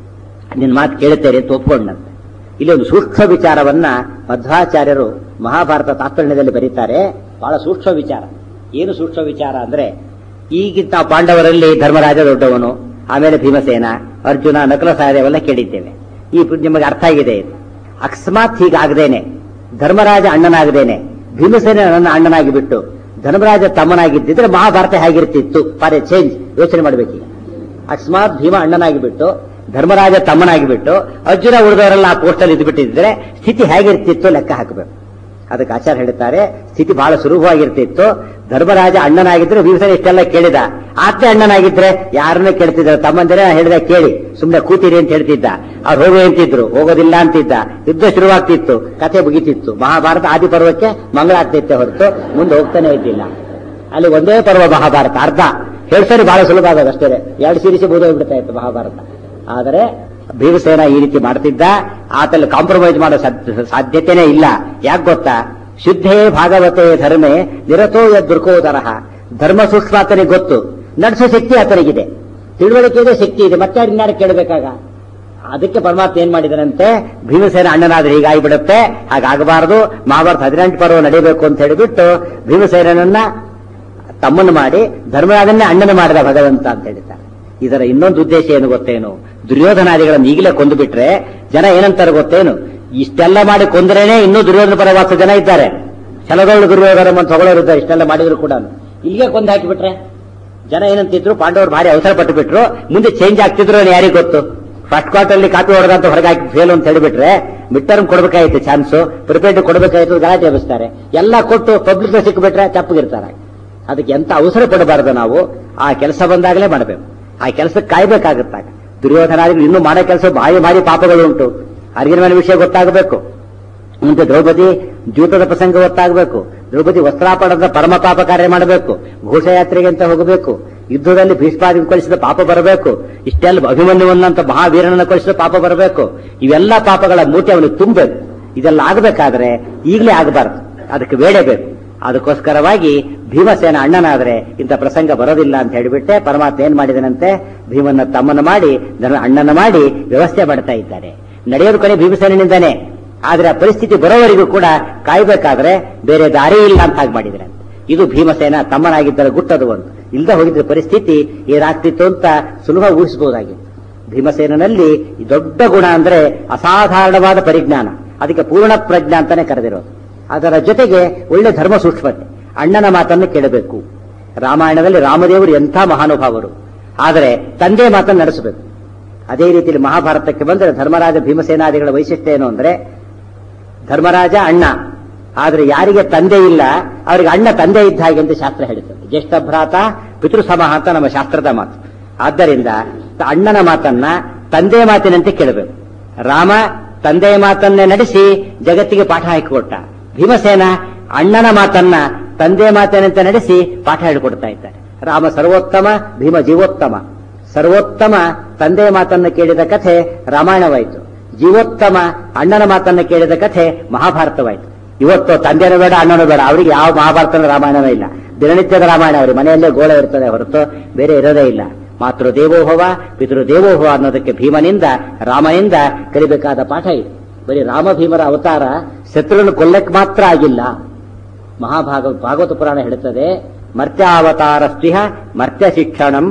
ನಿನ್ ಮಾತು ಕೇಳುತ್ತೇನೆ ಅಂತ ಒಪ್ಕೊಂಡಂತೆ ಇಲ್ಲಿ ಒಂದು ಸೂಕ್ಷ್ಮ ವಿಚಾರವನ್ನ ಮಧ್ವಾಚಾರ್ಯರು ಮಹಾಭಾರತ ತಾತ್ಪರ್ಯದಲ್ಲಿ ಬರೀತಾರೆ ಬಹಳ ಸೂಕ್ಷ್ಮ ವಿಚಾರ ಏನು ಸೂಕ್ಷ್ಮ ವಿಚಾರ ಅಂದ್ರೆ ಈಗಿನ ನಾವು ಪಾಂಡವರಲ್ಲಿ ಧರ್ಮರಾಜ ದೊಡ್ಡವನು ಆಮೇಲೆ ಭೀಮಸೇನ ಅರ್ಜುನ ನಕಲ ಸಹದೇವೆಲ್ಲ ಕೇಳಿದ್ದೇವೆ ಈ ನಿಮಗೆ ಅರ್ಥ ಆಗಿದೆ ಇದು ಅಕಸ್ಮಾತ್ ಹೀಗಾಗದೇನೆ ಧರ್ಮರಾಜ ಅಣ್ಣನಾಗದೇನೆ ಭೀಮಸೇನ ನನ್ನ ಅಣ್ಣನಾಗಿ ಬಿಟ್ಟು ಧರ್ಮರಾಜ ತಮ್ಮನಾಗಿದ್ದಿದ್ರೆ ಮಹಾಭಾರತ ಹೇಗಿರ್ತಿತ್ತು ಫಾರ್ ಎ ಚೇಂಜ್ ಯೋಚನೆ ಮಾಡ್ಬೇಕೀಗ ಅಕಸ್ಮಾತ್ ಭೀಮ ಅಣ್ಣನಾಗಿ ಬಿಟ್ಟು ಧರ್ಮರಾಜ ತಮ್ಮನಾಗಿ ಬಿಟ್ಟು ಅರ್ಜುನ ಉಳಿದವರೆಲ್ಲ ಆ ಪೋಸ್ಟಲ್ಲಿ ಇದ್ಬಿಟ್ಟಿದ್ರೆ ಸ್ಥಿತಿ ಹೇಗಿರ್ತಿತ್ತು ಲೆಕ್ಕ ಹಾಕಬೇಕು ಅದಕ್ಕೆ ಆಚಾರ್ಯ ಹೇಳ್ತಾರೆ ಸ್ಥಿತಿ ಬಹಳ ಸುಲಭವಾಗಿರ್ತಿತ್ತು ಧರ್ಮರಾಜ ಅಣ್ಣನಾಗಿದ್ರೆ ಭೀಮಸೇನ ಇಷ್ಟೆಲ್ಲ ಕೇಳಿದ ಆತೆ ಅಣ್ಣನಾಗಿದ್ರೆ ಯಾರನ್ನ ಕೇಳ್ತಿದ್ರು ತಮ್ಮಂದಿರ ಹೇಳಿದ ಕೇಳಿ ಸುಮ್ಮನೆ ಕೂತಿರಿ ಅಂತ ಹೇಳ್ತಿದ್ದ ಅವ್ರು ಹೋಗು ಅಂತಿದ್ರು ಹೋಗೋದಿಲ್ಲ ಅಂತಿದ್ದ ಯುದ್ಧ ಶುರುವಾಗ್ತಿತ್ತು ಕತೆ ಮುಗಿತಿತ್ತು ಮಹಾಭಾರತ ಆದಿ ಪರ್ವಕ್ಕೆ ಮಂಗಳ ಆಗ್ತಿತ್ತೆ ಹೊರತು ಮುಂದೆ ಹೋಗ್ತಾನೆ ಇದ್ದಿಲ್ಲ ಅಲ್ಲಿ ಒಂದೇ ಪರ್ವ ಮಹಾಭಾರತ ಅರ್ಧ ಹೇಳ್ಸರಿ ಬಹಳ ಸುಲಭ ಆಗೋದು ಅಷ್ಟೇ ಎರಡು ಸೀರಿಸಿ ಬೋಧೋಗ್ಬಿಡ್ತಾ ಇತ್ತು ಮಹಾಭಾರತ ಆದರೆ ಭೀಮಸೇನ ಈ ರೀತಿ ಮಾಡ್ತಿದ್ದ ಆತಲ್ಲಿ ಕಾಂಪ್ರಮೈಸ್ ಮಾಡೋ ಸಾಧ್ಯ- ಸಾಧ್ಯತೆನೇ ಇಲ್ಲ ಯಾಕೆ ಗೊತ್ತಾ ಶುದ್ಧೇ ಭಾಗವತೆ ಧರ್ಮೆ ನಿರತೋ ದುರ್ಕೋದರಹ ಧರ್ಮ ಸೂಕ್ಷ್ಮ ಆತನಿಗೆ ಗೊತ್ತು ನಡೆಸೋ ಶಕ್ತಿ ಆತನಿಗಿದೆ ತಿಳುವಳಿಕೆ ಇದೆ ಶಕ್ತಿ ಇದೆ ಮತ್ತೆ ಇನ್ನಾರು ಕೇಳಬೇಕಾಗ ಅದಕ್ಕೆ ಪರಮಾತ್ಮ ಏನ್ ಮಾಡಿದನಂತೆ ಭೀಮಸೇನ ಅಣ್ಣನಾದ್ರೆ ಹೀಗಾಗಿಬಿಡುತ್ತೆ ಹಾಗಾಗಬಾರದು ಮಹಾಭಾರತ ಹದಿನೆಂಟು ಪರ್ವ ನಡೀಬೇಕು ಅಂತ ಹೇಳಿಬಿಟ್ಟು ಭೀಮಸೇನನ್ನ ತಮ್ಮನ್ನು ಮಾಡಿ ಧರ್ಮರಾಜನ್ನೇ ಅಣ್ಣನ ಮಾಡಿದ ಭಗವಂತ ಅಂತ ಹೇಳಿದ್ದಾರೆ ಇದರ ಇನ್ನೊಂದು ಉದ್ದೇಶ ಏನು ಗೊತ್ತೇನು ದುರ್ಯೋಧನಾದಿಗಳನ್ನು ಈಗಲೇ ಕೊಂದು ಬಿಟ್ರೆ ಜನ ಏನಂತಾರೆ ಗೊತ್ತೇನು ಇಷ್ಟೆಲ್ಲ ಮಾಡಿ ಕೊಂದ್ರೇನೆ ಇನ್ನೂ ದುರ್ಯೋಧನ ಪರವಾಸ ಜನ ಇದ್ದಾರೆ ಛಲದೊಳ್ಳು ದುರ್ಯೋಧನ ಅಂತ ಹೊಗಳೋರು ಇದ್ದಾರೆ ಇಷ್ಟೆಲ್ಲ ಮಾಡಿದ್ರು ಕೂಡ ಇಲ್ಲಿಗೆ ಕೊಂದು ಹಾಕಿಬಿಟ್ರೆ ಜನ ಏನಂತಿದ್ರು ಪಾಂಡವರು ಭಾರಿ ಅವಸರ ಪಟ್ಟು ಬಿಟ್ರು ಮುಂದೆ ಚೇಂಜ್ ಆಗ್ತಿದ್ರು ಅನ್ನೋ ಯಾರಿಗ್ ಗೊತ್ತು ಫಸ್ಟ್ ಕ್ವಾರ್ಟರ್ ಅಲ್ಲಿ ಕಾಪಿ ಹೊಡೆದಂತ ಹೊರಗೆ ಹಾಕಿ ಫೇಲ್ ಅಂತ ಹೇಳಿಬಿಟ್ರೆ ಮಿಡ್ ಟರ್ಮ್ ಕೊಡಬೇಕಾಯ್ತು ಚಾನ್ಸ್ ಪ್ರಿಪೇರ್ಡ್ ಕೊಡಬೇಕಾಯ್ತು ಗಲಾಟೆ ಎಬ್ಬಿಸ್ತಾರೆ ಎಲ್ಲ ಕೊಟ್ಟು ಪಬ್ಲಿಕ್ ಸಿಕ್ಕಿಬಿಟ್ರೆ ತಪ್ಪಗಿರ್ತಾರೆ ಅದಕ್ಕೆ ಎಂತ ಅವಸರ ಪಡಬಾರದು ನಾವು ಆ ಕೆಲಸ ಬಂದಾಗಲೇ ಮಾಡಬೇಕು ಆ ಕೆಲಸಕ್ಕೆ ಕಾಯ್ಬೇಕಾಗುತ್ತಾಗ ದುರ್ಯೋಧನಾದಿಗಳು ಇನ್ನೂ ಮಾಡೋ ಕೆಲಸ ಭಾರಿ ಭಾರಿ ಪಾಪಗಳು ಉಂಟು ಅರ್ಗಿನ ಮೇಲೆ ವಿಷಯ ಗೊತ್ತಾಗಬೇಕು ಮುಂದೆ ದ್ರೌಪದಿ ಜೂತದ ಪ್ರಸಂಗ ಗೊತ್ತಾಗಬೇಕು ದ್ರೌಪದಿ ವಸ್ತ್ರಾಪಣದ ಪರಮ ಪಾಪ ಕಾರ್ಯ ಮಾಡಬೇಕು ಘೋಷಯಾತ್ರೆಗೆ ಅಂತ ಹೋಗಬೇಕು ಯುದ್ಧದಲ್ಲಿ ಭೀಷ್ಮಾದಿ ಕಳಿಸಿದ ಪಾಪ ಬರಬೇಕು ಇಷ್ಟೆಲ್ಲ ಅಭಿಮನ್ಯುವನ್ನಂತ ಮಹಾವೀರನನ್ನು ಕಳಿಸಿದ ಪಾಪ ಬರಬೇಕು ಇವೆಲ್ಲ ಪಾಪಗಳ ಮೂಟೆ ಅವನಿಗೆ ತುಂಬಬೇಕು ಇದೆಲ್ಲ ಆಗಬೇಕಾದ್ರೆ ಈಗಲೇ ಆಗಬಾರದು ಅದಕ್ಕೆ ವೇಳೆ ಬೇಕು ಅದಕ್ಕೋಸ್ಕರವಾಗಿ ಭೀಮಸೇನ ಅಣ್ಣನಾದ್ರೆ ಇಂಥ ಪ್ರಸಂಗ ಬರೋದಿಲ್ಲ ಅಂತ ಹೇಳಿಬಿಟ್ಟೆ ಪರಮಾತ್ಮ ಏನ್ ಮಾಡಿದನಂತೆ ಭೀಮನ್ನ ತಮ್ಮನ ಮಾಡಿ ಧರ್ಮ ಅಣ್ಣನ ಮಾಡಿ ವ್ಯವಸ್ಥೆ ಮಾಡ್ತಾ ಇದ್ದಾರೆ ನಡೆಯೋದು ಕೊನೆ ಭೀಮಸೇನಿಂದಾನೆ ಆದ್ರೆ ಆ ಪರಿಸ್ಥಿತಿ ಬರೋವರೆಗೂ ಕೂಡ ಕಾಯ್ಬೇಕಾದ್ರೆ ಬೇರೆ ದಾರಿ ಇಲ್ಲ ಅಂತ ಹಾಗೆ ಮಾಡಿದ್ರೆ ಇದು ಭೀಮಸೇನ ತಮ್ಮನಾಗಿದ್ದರೆ ಗುಟ್ಟದು ಒಂದು ಇಲ್ದ ಹೋಗಿದ್ರ ಪರಿಸ್ಥಿತಿ ಏನಾಗ್ತಿತ್ತು ಅಂತ ಸುಲಭ ಊಹಿಸಬಹುದಾಗಿತ್ತು ಭೀಮಸೇನಲ್ಲಿ ಈ ದೊಡ್ಡ ಗುಣ ಅಂದ್ರೆ ಅಸಾಧಾರಣವಾದ ಪರಿಜ್ಞಾನ ಅದಕ್ಕೆ ಪೂರ್ಣ ಪ್ರಜ್ಞಾ ಅಂತಾನೆ ಕರೆದಿರೋದು ಅದರ ಜೊತೆಗೆ ಒಳ್ಳೆ ಧರ್ಮ ಸೂಕ್ಷ್ಮತೆ ಅಣ್ಣನ ಮಾತನ್ನು ಕೇಳಬೇಕು ರಾಮಾಯಣದಲ್ಲಿ ರಾಮದೇವರು ಎಂಥ ಮಹಾನುಭಾವರು ಆದರೆ ತಂದೆ ಮಾತನ್ನು ನಡೆಸಬೇಕು ಅದೇ ರೀತಿಯಲ್ಲಿ ಮಹಾಭಾರತಕ್ಕೆ ಬಂದರೆ ಧರ್ಮರಾಜ ಭೀಮಸೇನಾದಿಗಳ ವೈಶಿಷ್ಟ್ಯ ಏನು ಅಂದ್ರೆ ಧರ್ಮರಾಜ ಅಣ್ಣ ಆದ್ರೆ ಯಾರಿಗೆ ತಂದೆ ಇಲ್ಲ ಅವರಿಗೆ ಅಣ್ಣ ತಂದೆ ಇದ್ದ ಹಾಗೆ ಅಂತ ಶಾಸ್ತ್ರ ಹೇಳುತ್ತದೆ ಜ್ಯೇಷ್ಠ ಭ್ರಾತ ಪಿತೃ ಸಮಾಹ ಅಂತ ನಮ್ಮ ಶಾಸ್ತ್ರದ ಮಾತು ಆದ್ದರಿಂದ ತ- ಅಣ್ಣನ ಮಾತನ್ನ ತಂದೆ ಮಾತಿನಂತೆ ಕೇಳಬೇಕು ರಾಮ ತಂದೆಯ ಮಾತನ್ನೇ ನಡೆಸಿ ಜಗತ್ತಿಗೆ ಪಾಠ ಹಾಕಿಕೊಟ್ಟ ಭೀಮಸೇನ ಅಣ್ಣನ ಮಾತನ್ನ ತಂದೆ ಮಾತಿನಂತೆ ನಡೆಸಿ ಪಾಠ ಹೇಳಿಕೊಡ್ತಾ ಇದ್ದಾರೆ ರಾಮ ಸರ್ವೋತ್ತಮ ಭೀಮ ಜೀವೋತ್ತಮ ಸರ್ವೋತ್ತಮ ತಂದೆಯ ಮಾತನ್ನು ಕೇಳಿದ ಕಥೆ ರಾಮಾಯಣವಾಯಿತು ಜೀವೋತ್ತಮ ಅಣ್ಣನ ಮಾತನ್ನು ಕೇಳಿದ ಕಥೆ ಮಹಾಭಾರತವಾಯಿತು ಇವತ್ತು ತಂದೆನೂ ಬೇಡ ಅಣ್ಣನೂ ಬೇಡ ಅವರಿಗೆ ಯಾವ ಮಹಾಭಾರತದ ರಾಮಾಯಣವೇ ಇಲ್ಲ ದಿನನಿತ್ಯದ ರಾಮಾಯಣ ಅವರಿಗೆ ಮನೆಯಲ್ಲೇ ಗೋಳ ಇರ್ತದೆ ಹೊರತು ಬೇರೆ ಇರೋದೇ ಇಲ್ಲ ಮಾತೃ ದೇವೋಭವ ಪಿತೃ ದೇವೋಭವ ಅನ್ನೋದಕ್ಕೆ ಭೀಮನಿಂದ ರಾಮನಿಂದ ಕಲಿಬೇಕಾದ ಪಾಠ ಇದೆ ಬರೀ ರಾಮ ಭೀಮರ ಅವತಾರ ಶತ್ರುವನ್ನು ಕೊಲ್ಲಕ್ಕೆ ಮಾತ್ರ ಆಗಿಲ್ಲ ಮಹಾಭಾಗ ಭಾಗವತ ಪುರಾಣ ಹೇಳುತ್ತದೆ ಮರ್ತ್ಯಾವತಾರ ಸ್ತ್ರಿಹ ಮರ್ತ್ಯ ಶಿಕ್ಷಣಂ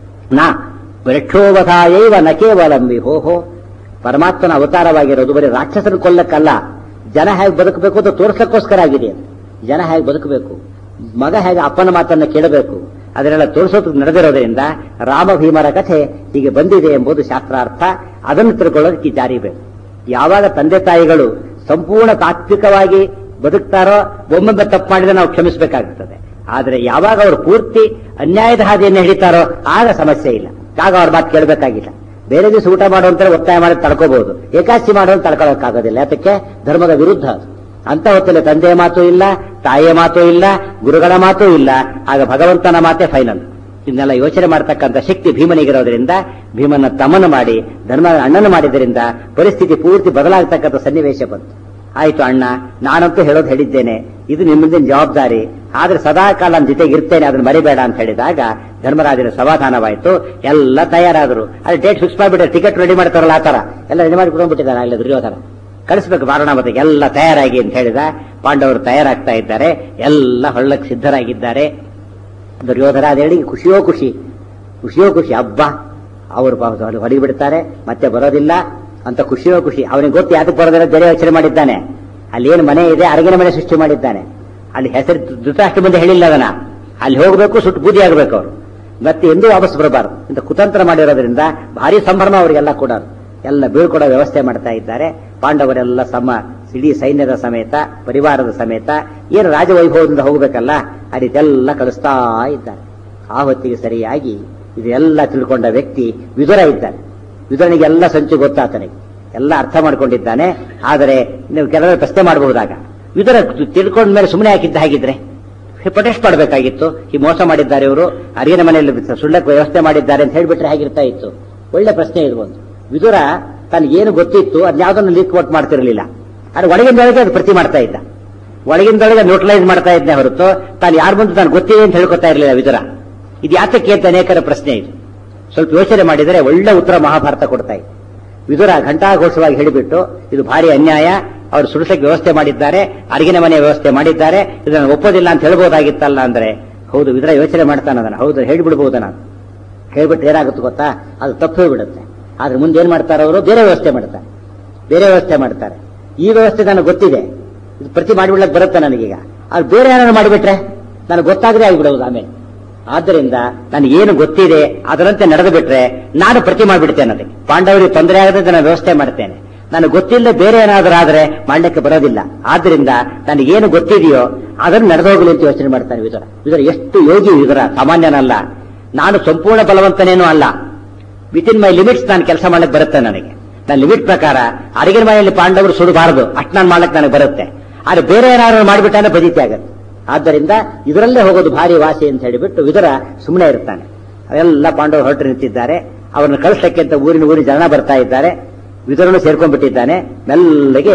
ನ ವೃಕ್ಷೋವಧಾಯೈವ ನ ಕೇವಲಂ ವಿಹೋಹೋ ಪರಮಾತ್ಮನ ಅವತಾರವಾಗಿರೋದು ಬರೀ ರಾಕ್ಷಸನ ಕೊಲ್ಲಕ್ಕಲ್ಲ ಜನ ಹೇಗೆ ಬದುಕಬೇಕು ಅಂತ ತೋರ್ಸಕ್ಕೋಸ್ಕರ ಆಗಿದೆ ಅದು. ಜನ ಹೇಗೆ ಬದುಕಬೇಕು ಮಗ ಹೇಗೆ ಅಪ್ಪನ ಮಾತನ್ನ ಕೇಳಬೇಕು ಅದನ್ನೆಲ್ಲ ತೋರಿಸೋದಕ್ಕೆ ನಡೆದಿರೋದ್ರಿಂದ ರಾಮ ಭೀಮರ ಕಥೆ ಹೀಗೆ ಬಂದಿದೆ ಎಂಬುದು ಶಾಸ್ತ್ರಾರ್ಥ ಅದನ್ನು ತಿಳ್ಕೊಳ್ಳೋದಕ್ಕೆ ಈ ಜಾರಿ ಬೇಕು ಯಾವಾಗ ತಂದೆ ತಾಯಿಗಳು ಸಂಪೂರ್ಣ ತಾತ್ವಿಕವಾಗಿ ಬದುಕ್ತಾರೋ ಒಮ್ಮೊಮ್ಮೆ ತಪ್ಪು ಮಾಡಿದ್ರೆ ನಾವು ಕ್ಷಮಿಸಬೇಕಾಗುತ್ತದೆ ಆದರೆ ಯಾವಾಗ ಅವರು ಪೂರ್ತಿ ಅನ್ಯಾಯದ ಹಾದಿಯನ್ನು ಹಿಡಿತಾರೋ ಆಗ ಸಮಸ್ಯೆ ಇಲ್ಲ ಆಗ ಅವ್ರ ಮಾತು ಕೇಳಬೇಕಾಗಿಲ್ಲ ಬೇರೆ ದಿವಸ ಊಟ ಮಾಡುವಂತ ಒತ್ತಾಯ ಮಾಡಿ ತಡ್ಕೋಬಹುದು ಏಕಾದಶಿ ಮಾಡುವಂತ ತಡ್ಕೊಳ್ಳೋಕ್ಕಾಗೋದಿಲ್ಲ ಯಾತಕ್ಕೆ ಧರ್ಮದ ವಿರುದ್ಧ ಅದು ಅಂತ ಹೊತ್ತಲ್ಲಿ ತಂದೆಯ ಮಾತು ಇಲ್ಲ ತಾಯಿಯ ಮಾತು ಇಲ್ಲ ಗುರುಗಳ ಮಾತು ಇಲ್ಲ ಆಗ ಭಗವಂತನ ಮಾತೇ ಫೈನಲ್ ಇದನ್ನೆಲ್ಲ ಯೋಚನೆ ಮಾಡತಕ್ಕಂಥ ಶಕ್ತಿ ಭೀಮನಿಗಿರೋದ್ರಿಂದ ಭೀಮನ ತಮ್ಮನ ಮಾಡಿ ಧರ್ಮ ಅಣ್ಣನ ಮಾಡಿದ್ರಿಂದ ಪರಿಸ್ಥಿತಿ ಪೂರ್ತಿ ಬದಲಾಗತಕ್ಕಂಥ ಸನ್ನಿವೇಶ ಬಂತು ಆಯ್ತು ಅಣ್ಣ ನಾನಂತೂ ಹೇಳೋದು ಹೇಳಿದ್ದೇನೆ ಇದು ನಿಮ್ಮಿಂದ ಜವಾಬ್ದಾರಿ ಆದ್ರೆ ಸದಾ ಕಾಲ ನನ್ನ ಜೊತೆಗೆ ಇರ್ತೇನೆ ಅದನ್ನ ಮರಿಬೇಡ ಅಂತ ಹೇಳಿದಾಗ ಧರ್ಮರಾಜನ ಸಮಾಧಾನವಾಯಿತು ಎಲ್ಲ ತಯಾರಾದರು ಅಲ್ಲಿ ಡೇಟ್ ಫಿಕ್ಸ್ ಮಾಡಿಬಿಟ್ರೆ ಟಿಕೆಟ್ ರೆಡಿ ಮಾಡ್ತಾರಲ್ಲ ಆ ತರ ಎಲ್ಲ ರೆಡಿ ಮಾಡಿ ಕೊಡ್ಬಿಟ್ಟಿದ್ದಾರೆ ಅಲ್ಲಿ ದುರ್ಯೋಧನ ಕಳಿಸ್ಬೇಕು ಬಾರಣಾವತಿಗೆ ಎಲ್ಲ ತಯಾರಾಗಿ ಅಂತ ಹೇಳಿದ ಪಾಂಡವರು ತಯಾರಾಗ್ತಾ ಇದ್ದಾರೆ ಎಲ್ಲ ಹೊಳ್ಳಕ್ಕೆ ಸಿದ್ಧರಾಗಿದ್ದಾರೆ ದುರ್ಯೋಧನ ಅದ ಹೇಳಿ ಖುಷಿಯೋ ಖುಷಿ ಖುಷಿಯೋ ಖುಷಿ ಹಬ್ಬ ಅವರು ಹೊರಗೆ ಬಿಡ್ತಾರೆ ಮತ್ತೆ ಬರೋದಿಲ್ಲ ಅಂತ ಖುಷಿಯೋ ಖುಷಿ ಅವನಿಗೆ ಗೊತ್ತು ಯಾತಕ್ಕೆ ಬರೋದಿಲ್ಲ ಬೇರೆ ಯೋಚನೆ ಮಾಡಿದ್ದಾನೆ ಅಲ್ಲಿ ಏನು ಮನೆ ಇದೆ ಅರಗಿನ ಮನೆ ಸೃಷ್ಟಿ ಮಾಡಿದ್ದಾನೆ ಅಲ್ಲಿ ಹೆಸರು ಧೃತರಾಷ್ಟ್ರ ಮುಂದೆ ಹೇಳಿಲ್ಲ ಅದನ್ನ ಅಲ್ಲಿ ಹೋಗಬೇಕು ಸುಟ್ಟು ಬೂದಿ ಆಗಬೇಕು ಅವರು ಮತ್ತೆ ಎಂದೂ ವಾಪಸ್ ಬರಬಾರದು ಇಂತ ಕುತಂತ್ರ ಮಾಡಿರೋದ್ರಿಂದ ಭಾರಿ ಸಂಭ್ರಮ ಅವರಿಗೆಲ್ಲ ಕೂಡ ಎಲ್ಲ ಬೀಳ್ಕೊಡೋ ವ್ಯವಸ್ಥೆ ಮಾಡ್ತಾ ಇದ್ದಾರೆ ಪಾಂಡವರೆಲ್ಲ ಸಮ ಇಡೀ ಸೈನ್ಯದ ಸಮೇತ ಪರಿವಾರದ ಸಮೇತ ಏನು ರಾಜವೈಭವದಿಂದ ಹೋಗಬೇಕಲ್ಲ ಆ ರೀತಿ ಎಲ್ಲ ಕಳಿಸ್ತಾ ಇದ್ದಾರೆ ಆ ಹೊತ್ತಿಗೆ ಸರಿಯಾಗಿ ಇದೆಲ್ಲ ತಿಳ್ಕೊಂಡ ವ್ಯಕ್ತಿ ವಿದುರ ಇದ್ದಾನೆ ವಿದುರನಿಗೆಲ್ಲ ಸಂಚು ಗೊತ್ತಾತನಿಗೆ ಎಲ್ಲ ಅರ್ಥ ಮಾಡ್ಕೊಂಡಿದ್ದಾನೆ ಆದರೆ ನೀವು ಕೆಲವರು ಪ್ರಶ್ನೆ ಮಾಡಬಹುದಾಗ ವಿದುರ ತಿಳ್ಕೊಂಡ ಮೇಲೆ ಸುಮ್ಮನೆ ಹಾಕಿದ್ದ ಹಾಗಿದ್ರೆ ಪ್ರೊಟೆಸ್ಟ್ ಮಾಡಬೇಕಾಗಿತ್ತು ಈ ಮೋಸ ಮಾಡಿದ್ದಾರೆ ಇವರು ಅರಿಯನ ಮನೆಯಲ್ಲಿ ಸುಳ್ಳಕ್ಕೆ ವ್ಯವಸ್ಥೆ ಮಾಡಿದ್ದಾರೆ ಅಂತ ಹೇಳ್ಬಿಟ್ರೆ ಹೇಗಿರ್ತಾ ಇತ್ತು ಒಳ್ಳೆ ಪ್ರಶ್ನೆ ಇದು ಒಂದು ವಿದುರ ತನಗೆ ಏನು ಗೊತ್ತಿತ್ತು ಅದ್ಯಾವುದನ್ನು ಲೀಕ್ ಔಟ್ ಮಾಡ್ತಿರಲಿಲ್ಲ ಆದ್ರೆ ಒಳಗಿಂದೊಳಗೆ ಅದು ಪ್ರತಿ ಮಾಡ್ತಾ ಇದ್ದ ಒಳಗಿಂದೊಳಗೆ ನ್ಯೂಟ್ರಲೈಸ್ ಮಾಡ್ತಾ ಇದ್ದೆ ಹೊರತು ತಾನು ಯಾರ ಮುಂದೆ ತಾನು ಗೊತ್ತಿದೆ ಅಂತ ಹೇಳ್ಕೊತಾ ಇರಲಿಲ್ಲ ವಿದುರ ಇದು ಯಾತಕ್ಕೆ ಅಂತ ಅನೇಕರ ಪ್ರಶ್ನೆ ಇದು ಸ್ವಲ್ಪ ಯೋಚನೆ ಮಾಡಿದರೆ ಒಳ್ಳೆ ಉತ್ತರ ಮಹಾಭಾರತ ಕೊಡ್ತಾ ಇದೆ ವಿದುರ ಘಂಟಾಘೋಷವಾಗಿ ಹೇಳಿಬಿಟ್ಟು ಇದು ಭಾರಿ ಅನ್ಯಾಯ ಅವರು ಸುಡಿಸಕ್ಕೆ ವ್ಯವಸ್ಥೆ ಮಾಡಿದ್ದಾರೆ ಅರಿಗಿನ ಮನೆ ವ್ಯವಸ್ಥೆ ಮಾಡಿದ್ದಾರೆ ಇದನ್ನು ಒಪ್ಪೋದಿಲ್ಲ ಅಂತ ಹೇಳ್ಬೋದಾಗಿತ್ತಲ್ಲ ಅಂದ್ರೆ ಹೌದು ವಿದುರ ಯೋಚನೆ ಮಾಡ್ತಾನೆ ಅದನ್ನ ಹೌದು ಹೇಳ್ಬಿಡ್ಬೋದು ನಾನು ಹೇಳ್ಬಿಟ್ಟು ಏನಾಗುತ್ತೆ ಗೊತ್ತಾ ಅದು ತಪ್ಪು ಹೋಗ್ಬಿಡುತ್ತೆ ಆದ್ರೆ ಮುಂದೆ ಏನ್ ಮಾಡ್ತಾರೆ ಅವರು ಬೇರೆ ವ್ಯವಸ್ಥೆ ಮಾಡ್ತಾರೆ ಬೇರೆ ವ್ಯವಸ್ಥೆ ಮಾಡ್ತಾರೆ ಈ ವ್ಯವಸ್ಥೆ ನನಗೆ ಗೊತ್ತಿದೆ ಇದು ಪ್ರತಿ ಮಾಡಿಬಿಡ್ಲಕ್ಕೆ ಬರುತ್ತೆ ನನಗೀಗ ಅದು ಬೇರೆ ಏನಾದ್ರು ಮಾಡಿಬಿಟ್ರೆ ನನಗೆ ಗೊತ್ತಾಗದೆ ಆಗಿಬಿಡೋದು ಆಮೇಲೆ ಆದ್ದರಿಂದ ನನಗೆ ಏನು ಗೊತ್ತಿದೆ ಅದರಂತೆ ನಡೆದು ಬಿಟ್ರೆ ನಾನು ಪ್ರತಿ ಮಾಡಿಬಿಡ್ತೇನೆ ಅದಕ್ಕೆ ಪಾಂಡವರಿಗೆ ತೊಂದರೆ ಆಗದಂತೆ ನಾನು ವ್ಯವಸ್ಥೆ ಮಾಡ್ತೇನೆ ನನಗೆ ಗೊತ್ತಿಲ್ಲದೆ ಬೇರೆ ಏನಾದರೂ ಆದ್ರೆ ಮಾಡ್ಲಿಕ್ಕೆ ಬರೋದಿಲ್ಲ ಆದ್ರಿಂದ ನನಗೇನು ಗೊತ್ತಿದೆಯೋ ಅದನ್ನು ನಡೆದೋಗಲಿ ಅಂತ ಯೋಚನೆ ಮಾಡ್ತಾನೆ ವಿದುರ ವಿದುರ ಎಷ್ಟು ಯೋಗಿ ವಿದುರ ಸಾಮಾನ್ಯನಲ್ಲ ನಾನು ಸಂಪೂರ್ಣ ಬಲವಂತನೇನೂ ಅಲ್ಲ ವಿತ್ ಇನ್ ಮೈ ಲಿಮಿಟ್ಸ್ ನಾನು ಕೆಲಸ ಮಾಡಕ್ಕೆ ಬರುತ್ತೆ ನನಗೆ ನನ್ನ ಲಿಮಿಟ್ ಪ್ರಕಾರ ಅಡಿಗೆ ಮನೆಯಲ್ಲಿ ಪಾಂಡವರು ಸುಡಬಾರದು ಅಷ್ಟು ನಾನು ಮಾಡ್ಲಿಕ್ಕೆ ನನಗೆ ಬರುತ್ತೆ ಆದ್ರೆ ಬೇರೆ ಏನಾದ್ರು ಮಾಡಿಬಿಟ್ಟಾನೆ ಬದೀತಿ ಆಗತ್ತೆ ಆದ್ದರಿಂದ ಇದರಲ್ಲೇ ಹೋಗೋದು ಭಾರಿ ವಾಸಿ ಅಂತ ಹೇಳಿಬಿಟ್ಟು ವಿದುರ ಸುಮ್ಮನೆ ಇರ್ತಾನೆ ಅವೆಲ್ಲ ಪಾಂಡವರು ಹೊರಟು ನಿಂತಿದ್ದಾರೆ ಅವರನ್ನು ಕಳಿಸಕ್ಕೆ ಅಂತ ಊರಿನ ಊರಿನ ಜನ ಬರ್ತಾ ಇದ್ದಾರೆ ವಿದುರನು ಸೇರ್ಕೊಂಡ್ಬಿಟ್ಟಿದ್ದಾನೆ ಮೆಲ್ಲಗೆ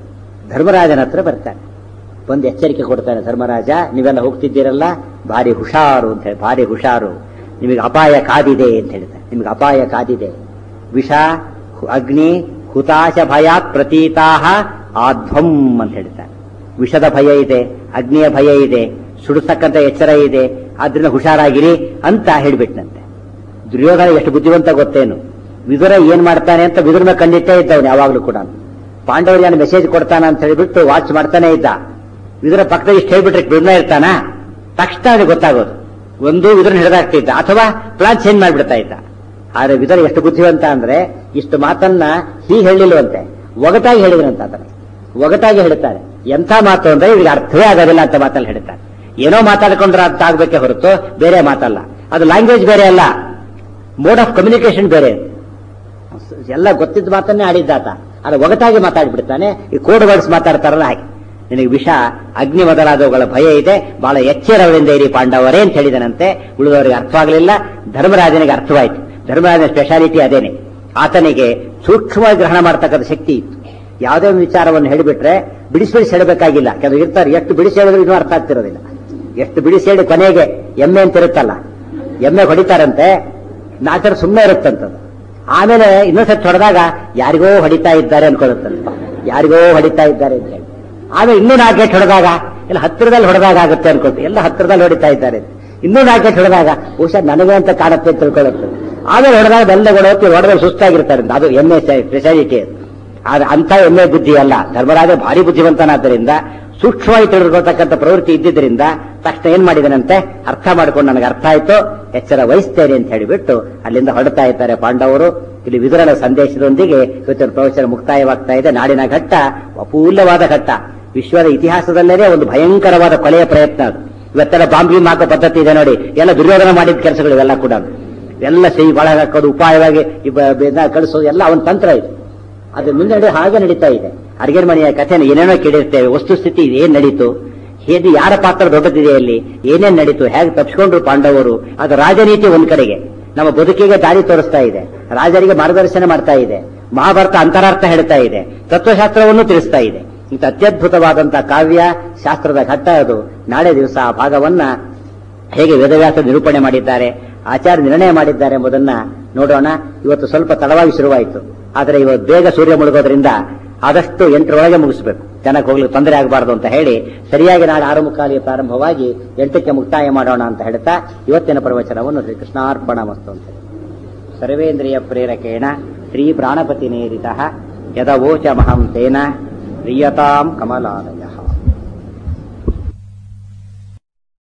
ಧರ್ಮರಾಜನ ಹತ್ರ ಬರ್ತಾನೆ ಒಂದು ಎಚ್ಚರಿಕೆ ಕೊಡ್ತಾನೆ ಧರ್ಮರಾಜ ನೀವೆಲ್ಲ ಹೋಗ್ತಿದ್ದೀರಲ್ಲ ಭಾರಿ ಹುಷಾರು ಅಂತ ಹೇಳಿ ಭಾರಿ ಹುಷಾರು ನಿಮಗೆ ಅಪಾಯ ಕಾದಿದೆ ಅಂತ ಹೇಳ್ತಾರೆ ನಿಮಗೆ ಅಪಾಯ ಕಾದಿದೆ ವಿಷ ಹು- ಅಗ್ನಿ ಹುತಾಶ ಭಯಾತ್ ಪ್ರತೀತಾಹ ಆಧ್ವಂ ಅಂತ ಹೇಳ್ತಾರೆ ವಿಷದ ಭಯ ಇದೆ ಅಗ್ನಿಯ ಭಯ ಇದೆ ಸುಡಿಸಕ್ಕಂತ ಎಚ್ಚರ ಇದೆ ಆದ್ರಿಂದ ಹುಷಾರಾಗಿರಿ ಅಂತ ಹೇಳ್ಬಿಟ್ನಂತೆ ದುರ್ಯೋಧನ ಎಷ್ಟು ಬುದ್ಧಿವಂತ ಗೊತ್ತೇನು ವಿದುರ ಏನ್ ಮಾಡ್ತಾನೆ ಅಂತ ವಿದುರನ ಕಂಡಿಟ್ಟೇ ಇದ್ದವನು ಯಾವಾಗ್ಲೂ ಕೂಡ ಪಾಂಡವರಿಗೆ ಏನು ಮೆಸೇಜ್ ಕೊಡ್ತಾನ ಅಂತ ಹೇಳಿಬಿಟ್ಟು ವಾಚ್ ಮಾಡ್ತಾನೆ ಇದ್ದ ವಿದುರ ಪಕ್ಕದಲ್ಲಿ ಇಷ್ಟು ಹೇಳ್ಬಿಟ್ರೆ ಬಿಡ್ನ ಇರ್ತಾನ ತಕ್ಷಣ ಅವನಿಗೆ ಗೊತ್ತಾಗೋದು ಒಂದು ವಿದುರನ ಹಿಡಿದಾಗ್ತಿದ್ದ ಅಥವಾ ಪ್ಲಾನ್ ಚೇಂಜ್ ಮಾಡ್ಬಿಡ್ತಾ ಇದ್ದ ಆದ್ರೆ ವಿದುರ ಎಷ್ಟು ಬುದ್ಧಿವಂತ ಅಂದ್ರೆ ಇಷ್ಟು ಮಾತನ್ನ ಹೀಗೆ ಹೇಳಿಲ್ವಂತೆ ಒಗಟಾಗಿ ಹೇಳಿದ್ರಂತ ಅದನ್ನ ಒಗಟಾಗಿ ಹೇಳ್ತಾರೆ ಎಂಥ ಮಾತು ಅಂದ್ರೆ ಇವ್ರಿಗೆ ಅರ್ಥವೇ ಆಗೋದಿಲ್ಲ ಅಂತ ಮಾತಲ್ಲಿ ಹೇಳ್ತಾರೆ ಏನೋ ಮಾತಾಡ್ಕೊಂಡ್ರೆ ಅರ್ಥ ಆಗ್ಬೇಕೆ ಹೊರತು ಬೇರೆ ಮಾತಲ್ಲ ಅದು ಲ್ಯಾಂಗ್ವೇಜ್ ಬೇರೆ ಅಲ್ಲ ಮೋಡ್ ಆಫ್ ಕಮ್ಯುನಿಕೇಶನ್ ಬೇರೆ ಎಲ್ಲ ಗೊತ್ತಿದ್ದ ಮಾತನ್ನೇ ಆಡಿದ್ದಾತ ಅದು ಒಗಟಾಗಿ ಮಾತಾಡ್ಬಿಡ್ತಾನೆ ಈ ಕೋಡ್ ವರ್ಡ್ಸ್ ಮಾತಾಡ್ತಾರಲ್ಲ ಹಾಗೆ ನಿನಗೆ ವಿಷ ಅಗ್ನಿ ಮೊದಲಾದವುಗಳ ಭಯ ಇದೆ ಬಹಳ ಎಚ್ಚರವರಿಂದ ಇರಿ ಪಾಂಡವರೇ ಅಂತ ಹೇಳಿದನಂತೆ ಉಳಿದವರಿಗೆ ಅರ್ಥವಾಗಲಿಲ್ಲ ಧರ್ಮರಾಜನಿಗೆ ಅರ್ಥವಾಯಿತು ಧರ್ಮರಾಜನ ಸ್ಪೆಷಾಲಿಟಿ ಅದೇನೆ ಆತನಿಗೆ ಸೂಕ್ಷ್ಮವಾಗಿ ಗ್ರಹಣ ಮಾಡತಕ್ಕಂಥ ಶಕ್ತಿ ಇತ್ತು ಯಾವುದೇ ಒಂದು ವಿಚಾರವನ್ನು ಹೇಳಿಬಿಟ್ರೆ ಬಿಡಿಸಿ ಬಿಡಿಸಿ ಹೇಳಬೇಕಾಗಿಲ್ಲ ಕೆಲವು ಇರ್ತಾರೆ ಎಷ್ಟು ಬಿಡಿಸಿ ಹೇಳಿದ್ರು ಇನ್ನೂ ಅರ್ಥ ಆಗ್ತಿರೋದಿಲ್ಲ ಎಷ್ಟು ಬಿಡಿಸಿ ಹೇಳಿ ಕೊನೆಗೆ ಎಮ್ಮೆ ಅಂತ ಇರುತ್ತಲ್ಲ ಎಮ್ಮೆ ಹೊಡಿತಾರಂತೆ ನಾಲ್ಕರ ಸುಮ್ಮನೆ ಇರುತ್ತಂತದ್ದು ಆಮೇಲೆ ಇನ್ನೊಂದ್ಸತಿ ಹೊಡೆದಾಗ ಯಾರಿಗೋ ಹೊಡಿತಾ ಇದ್ದಾರೆ ಅನ್ಕೊಳ್ಳುತ್ತಂತೆ ಯಾರಿಗೋ ಹೊಡಿತಾ ಇದ್ದಾರೆ ಅಂತ ಹೇಳಿ ಆಮೇಲೆ ಇನ್ನೂ ನಾಲ್ಕು ಹೊಡೆದಾಗ ಎಲ್ಲ ಹತ್ತಿರದಲ್ಲಿ ಹೊಡೆದಾಗ ಆಗುತ್ತೆ ಅನ್ಕೊಳ್ತೀವಿ ಎಲ್ಲ ಹತ್ತಿರದಲ್ಲಿ ಹೊಡಿತಾ ಇದ್ದಾರೆ ಇನ್ನೂ ನಾಲ್ಕು ಹೊಡೆದಾಗ ಬಹುಶಃ ನನಗೆ ಅಂತ ಕಾಣುತ್ತೆ ಅಂತ ತಿಳ್ಕೊಳ್ಳುತ್ತೆ ಆಮೇಲೆ ಹೊಡೆದಾಗ ಬೆಲ್ಲ ಹೊಡೋತಿ ಹೊಡೆದ್ರೆ ಸುಸ್ತಾಗಿರ್ತಾರೆ ಅಂತ. ಅದು ಎಮ್ಮೆ ಸ್ಪೆಷಾಲಿಟಿ ಅದು ಆದ್ರೆ ಅಂತ ಎಮ್ಮೆ ಬುದ್ಧಿ ಅಲ್ಲ ಧರ್ಮರಾಜ ಭಾರಿ ಬುದ್ಧಿವಂತನಾದ್ದರಿಂದ ಸೂಕ್ಷ್ಮವಾಗಿ ತಿಳಿದುಕೊಳ್ತಕ್ಕಂಥ ಪ್ರವೃತ್ತಿ ಇದ್ದಿದ್ದರಿಂದ ತಕ್ಷಣ ಏನ್ ಮಾಡಿದನಂತೆ ಅರ್ಥ ಮಾಡ್ಕೊಂಡು ನನಗೆ ಅರ್ಥ ಆಯ್ತು ಎಚ್ಚರ ವಹಿಸ್ತೇನೆ ಅಂತ ಹೇಳಿಬಿಟ್ಟು ಅಲ್ಲಿಂದ ಹೊರಡ್ತಾ ಇದ್ದಾರೆ ಪಾಂಡವರು ಇಲ್ಲಿ ವಿದುರನ ಸಂದೇಶದೊಂದಿಗೆ ಇವತ್ತಿನ ಪ್ರವಚನ ಮುಕ್ತಾಯವಾಗ್ತಾ ಇದೆ ನಾಡಿನ ಘಟ್ಟ ಅಪೂಲ್ಯವಾದ ಘಟ್ಟ ವಿಶ್ವದ ಇತಿಹಾಸದಲ್ಲೇ ಒಂದು ಭಯಂಕರವಾದ ಕೊಲೆಯ ಪ್ರಯತ್ನ ಅದು ಇವತ್ತೆಲ್ಲ ಬಾಂಬ್ ಗೀಮ್ ಹಾಕೋ ಪದ್ಧತಿ ಇದೆ ನೋಡಿ ಎಲ್ಲ ದುರ್ಯೋಧನ ಮಾಡಿದ ಕೆಲಸಗಳು ಇವೆಲ್ಲ ಕೂಡ ಎಲ್ಲ ಸಿಹಿ ಒಳಗೆ ಹಾಕೋದು ಉಪಾಯವಾಗಿ ಇಬ್ಬ- ಬೇದ ಕಳಿಸೋದು ಎಲ್ಲ ಅವನ ತಂತ್ರ ಇದು ಅದು ಮುಂದೆ ಹಾಗೆ ನಡೀತಾ ಇದೆ ಅರ್ಗೇನ್ ಮನೆಯ ಕಥೆನ ಏನೇನೋ ಕೇಳಿರ್ತೇವೆ ವಸ್ತುಸ್ಥಿತಿ ಏನ್ ನಡೀತು ಹೇಗೆ ಯಾರ ಪಾತ್ರ ದೊಡ್ಡದಿದೆ ಅಲ್ಲಿ ಏನೇನ್ ನಡೀತು ಹೇಗೆ ತಪ್ಪಿಸ್ಕೊಂಡ್ರು ಪಾಂಡವರು ಅದು ರಾಜನೀತಿ ಒಂದ್ ಕಡೆಗೆ ನಮ್ಮ ಬದುಕಿಗೆ ದಾರಿ ತೋರಿಸ್ತಾ ಇದೆ ರಾಜರಿಗೆ ಮಾರ್ಗದರ್ಶನ ಮಾಡ್ತಾ ಇದೆ ಮಹಾಭಾರತ ಅಂತರಾರ್ಥ ಹೇಳ್ತಾ ಇದೆ ತತ್ವಶಾಸ್ತ್ರವನ್ನು ತಿಳಿಸ್ತಾ ಇದೆ ಇಂಥ ಅತ್ಯದ್ಭುತವಾದಂತಹ ಕಾವ್ಯ ಶಾಸ್ತ್ರದ ಘಟ್ಟ ಅದು ನಾಳೆ ದಿವಸ ಆ ಭಾಗವನ್ನ ಹೇಗೆ ವೇದವ್ಯಾಸ ನಿರೂಪಣೆ ಮಾಡಿದ್ದಾರೆ ಆಚಾರ್ಯ ನಿರ್ಣಯ ಮಾಡಿದ್ದಾರೆ ಎಂಬುದನ್ನ ನೋಡೋಣ ಇವತ್ತು ಸ್ವಲ್ಪ ತಡವಾಗಿ ಶುರುವಾಯಿತು ಆದರೆ ಇವತ್ತು ಬೇಗ ಸೂರ್ಯ ಮುಳುಗೋದ್ರಿಂದ ಆದಷ್ಟು ಎಂಟರೊಳಗೆ ಮುಗಿಸಬೇಕು ಜನಕ್ಕೆ ಹೋಗ್ಲಿಕ್ಕೆ ತೊಂದರೆ ಆಗಬಾರದು ಅಂತ ಹೇಳಿ ಸರಿಯಾಗಿ ನಾಳೆ ಆರು ಮುಕ್ಕಾಲಿಗೆ ಪ್ರಾರಂಭವಾಗಿ ಎಂಟಕ್ಕೆ ಮುಕ್ತಾಯ ಮಾಡೋಣ ಅಂತ ಹೇಳ್ತಾ ಇವತ್ತಿನ ಪ್ರವಚನವನ್ನು ಶ್ರೀ ಕೃಷ್ಣಾರ್ಪಣ ಮಸ್ತು ಅಂತ ಹೇಳಿ ಸರ್ವೇಂದ್ರಿಯ ಪ್ರೇರಕೇಣ ಶ್ರೀ ಪ್ರಾಣಪತಿ ನೇರಿತ ಯದವೋಚ ಮಹಂ ತೇನ ಪ್ರಿಯತಾಂ ಕಮಲಾಲಯ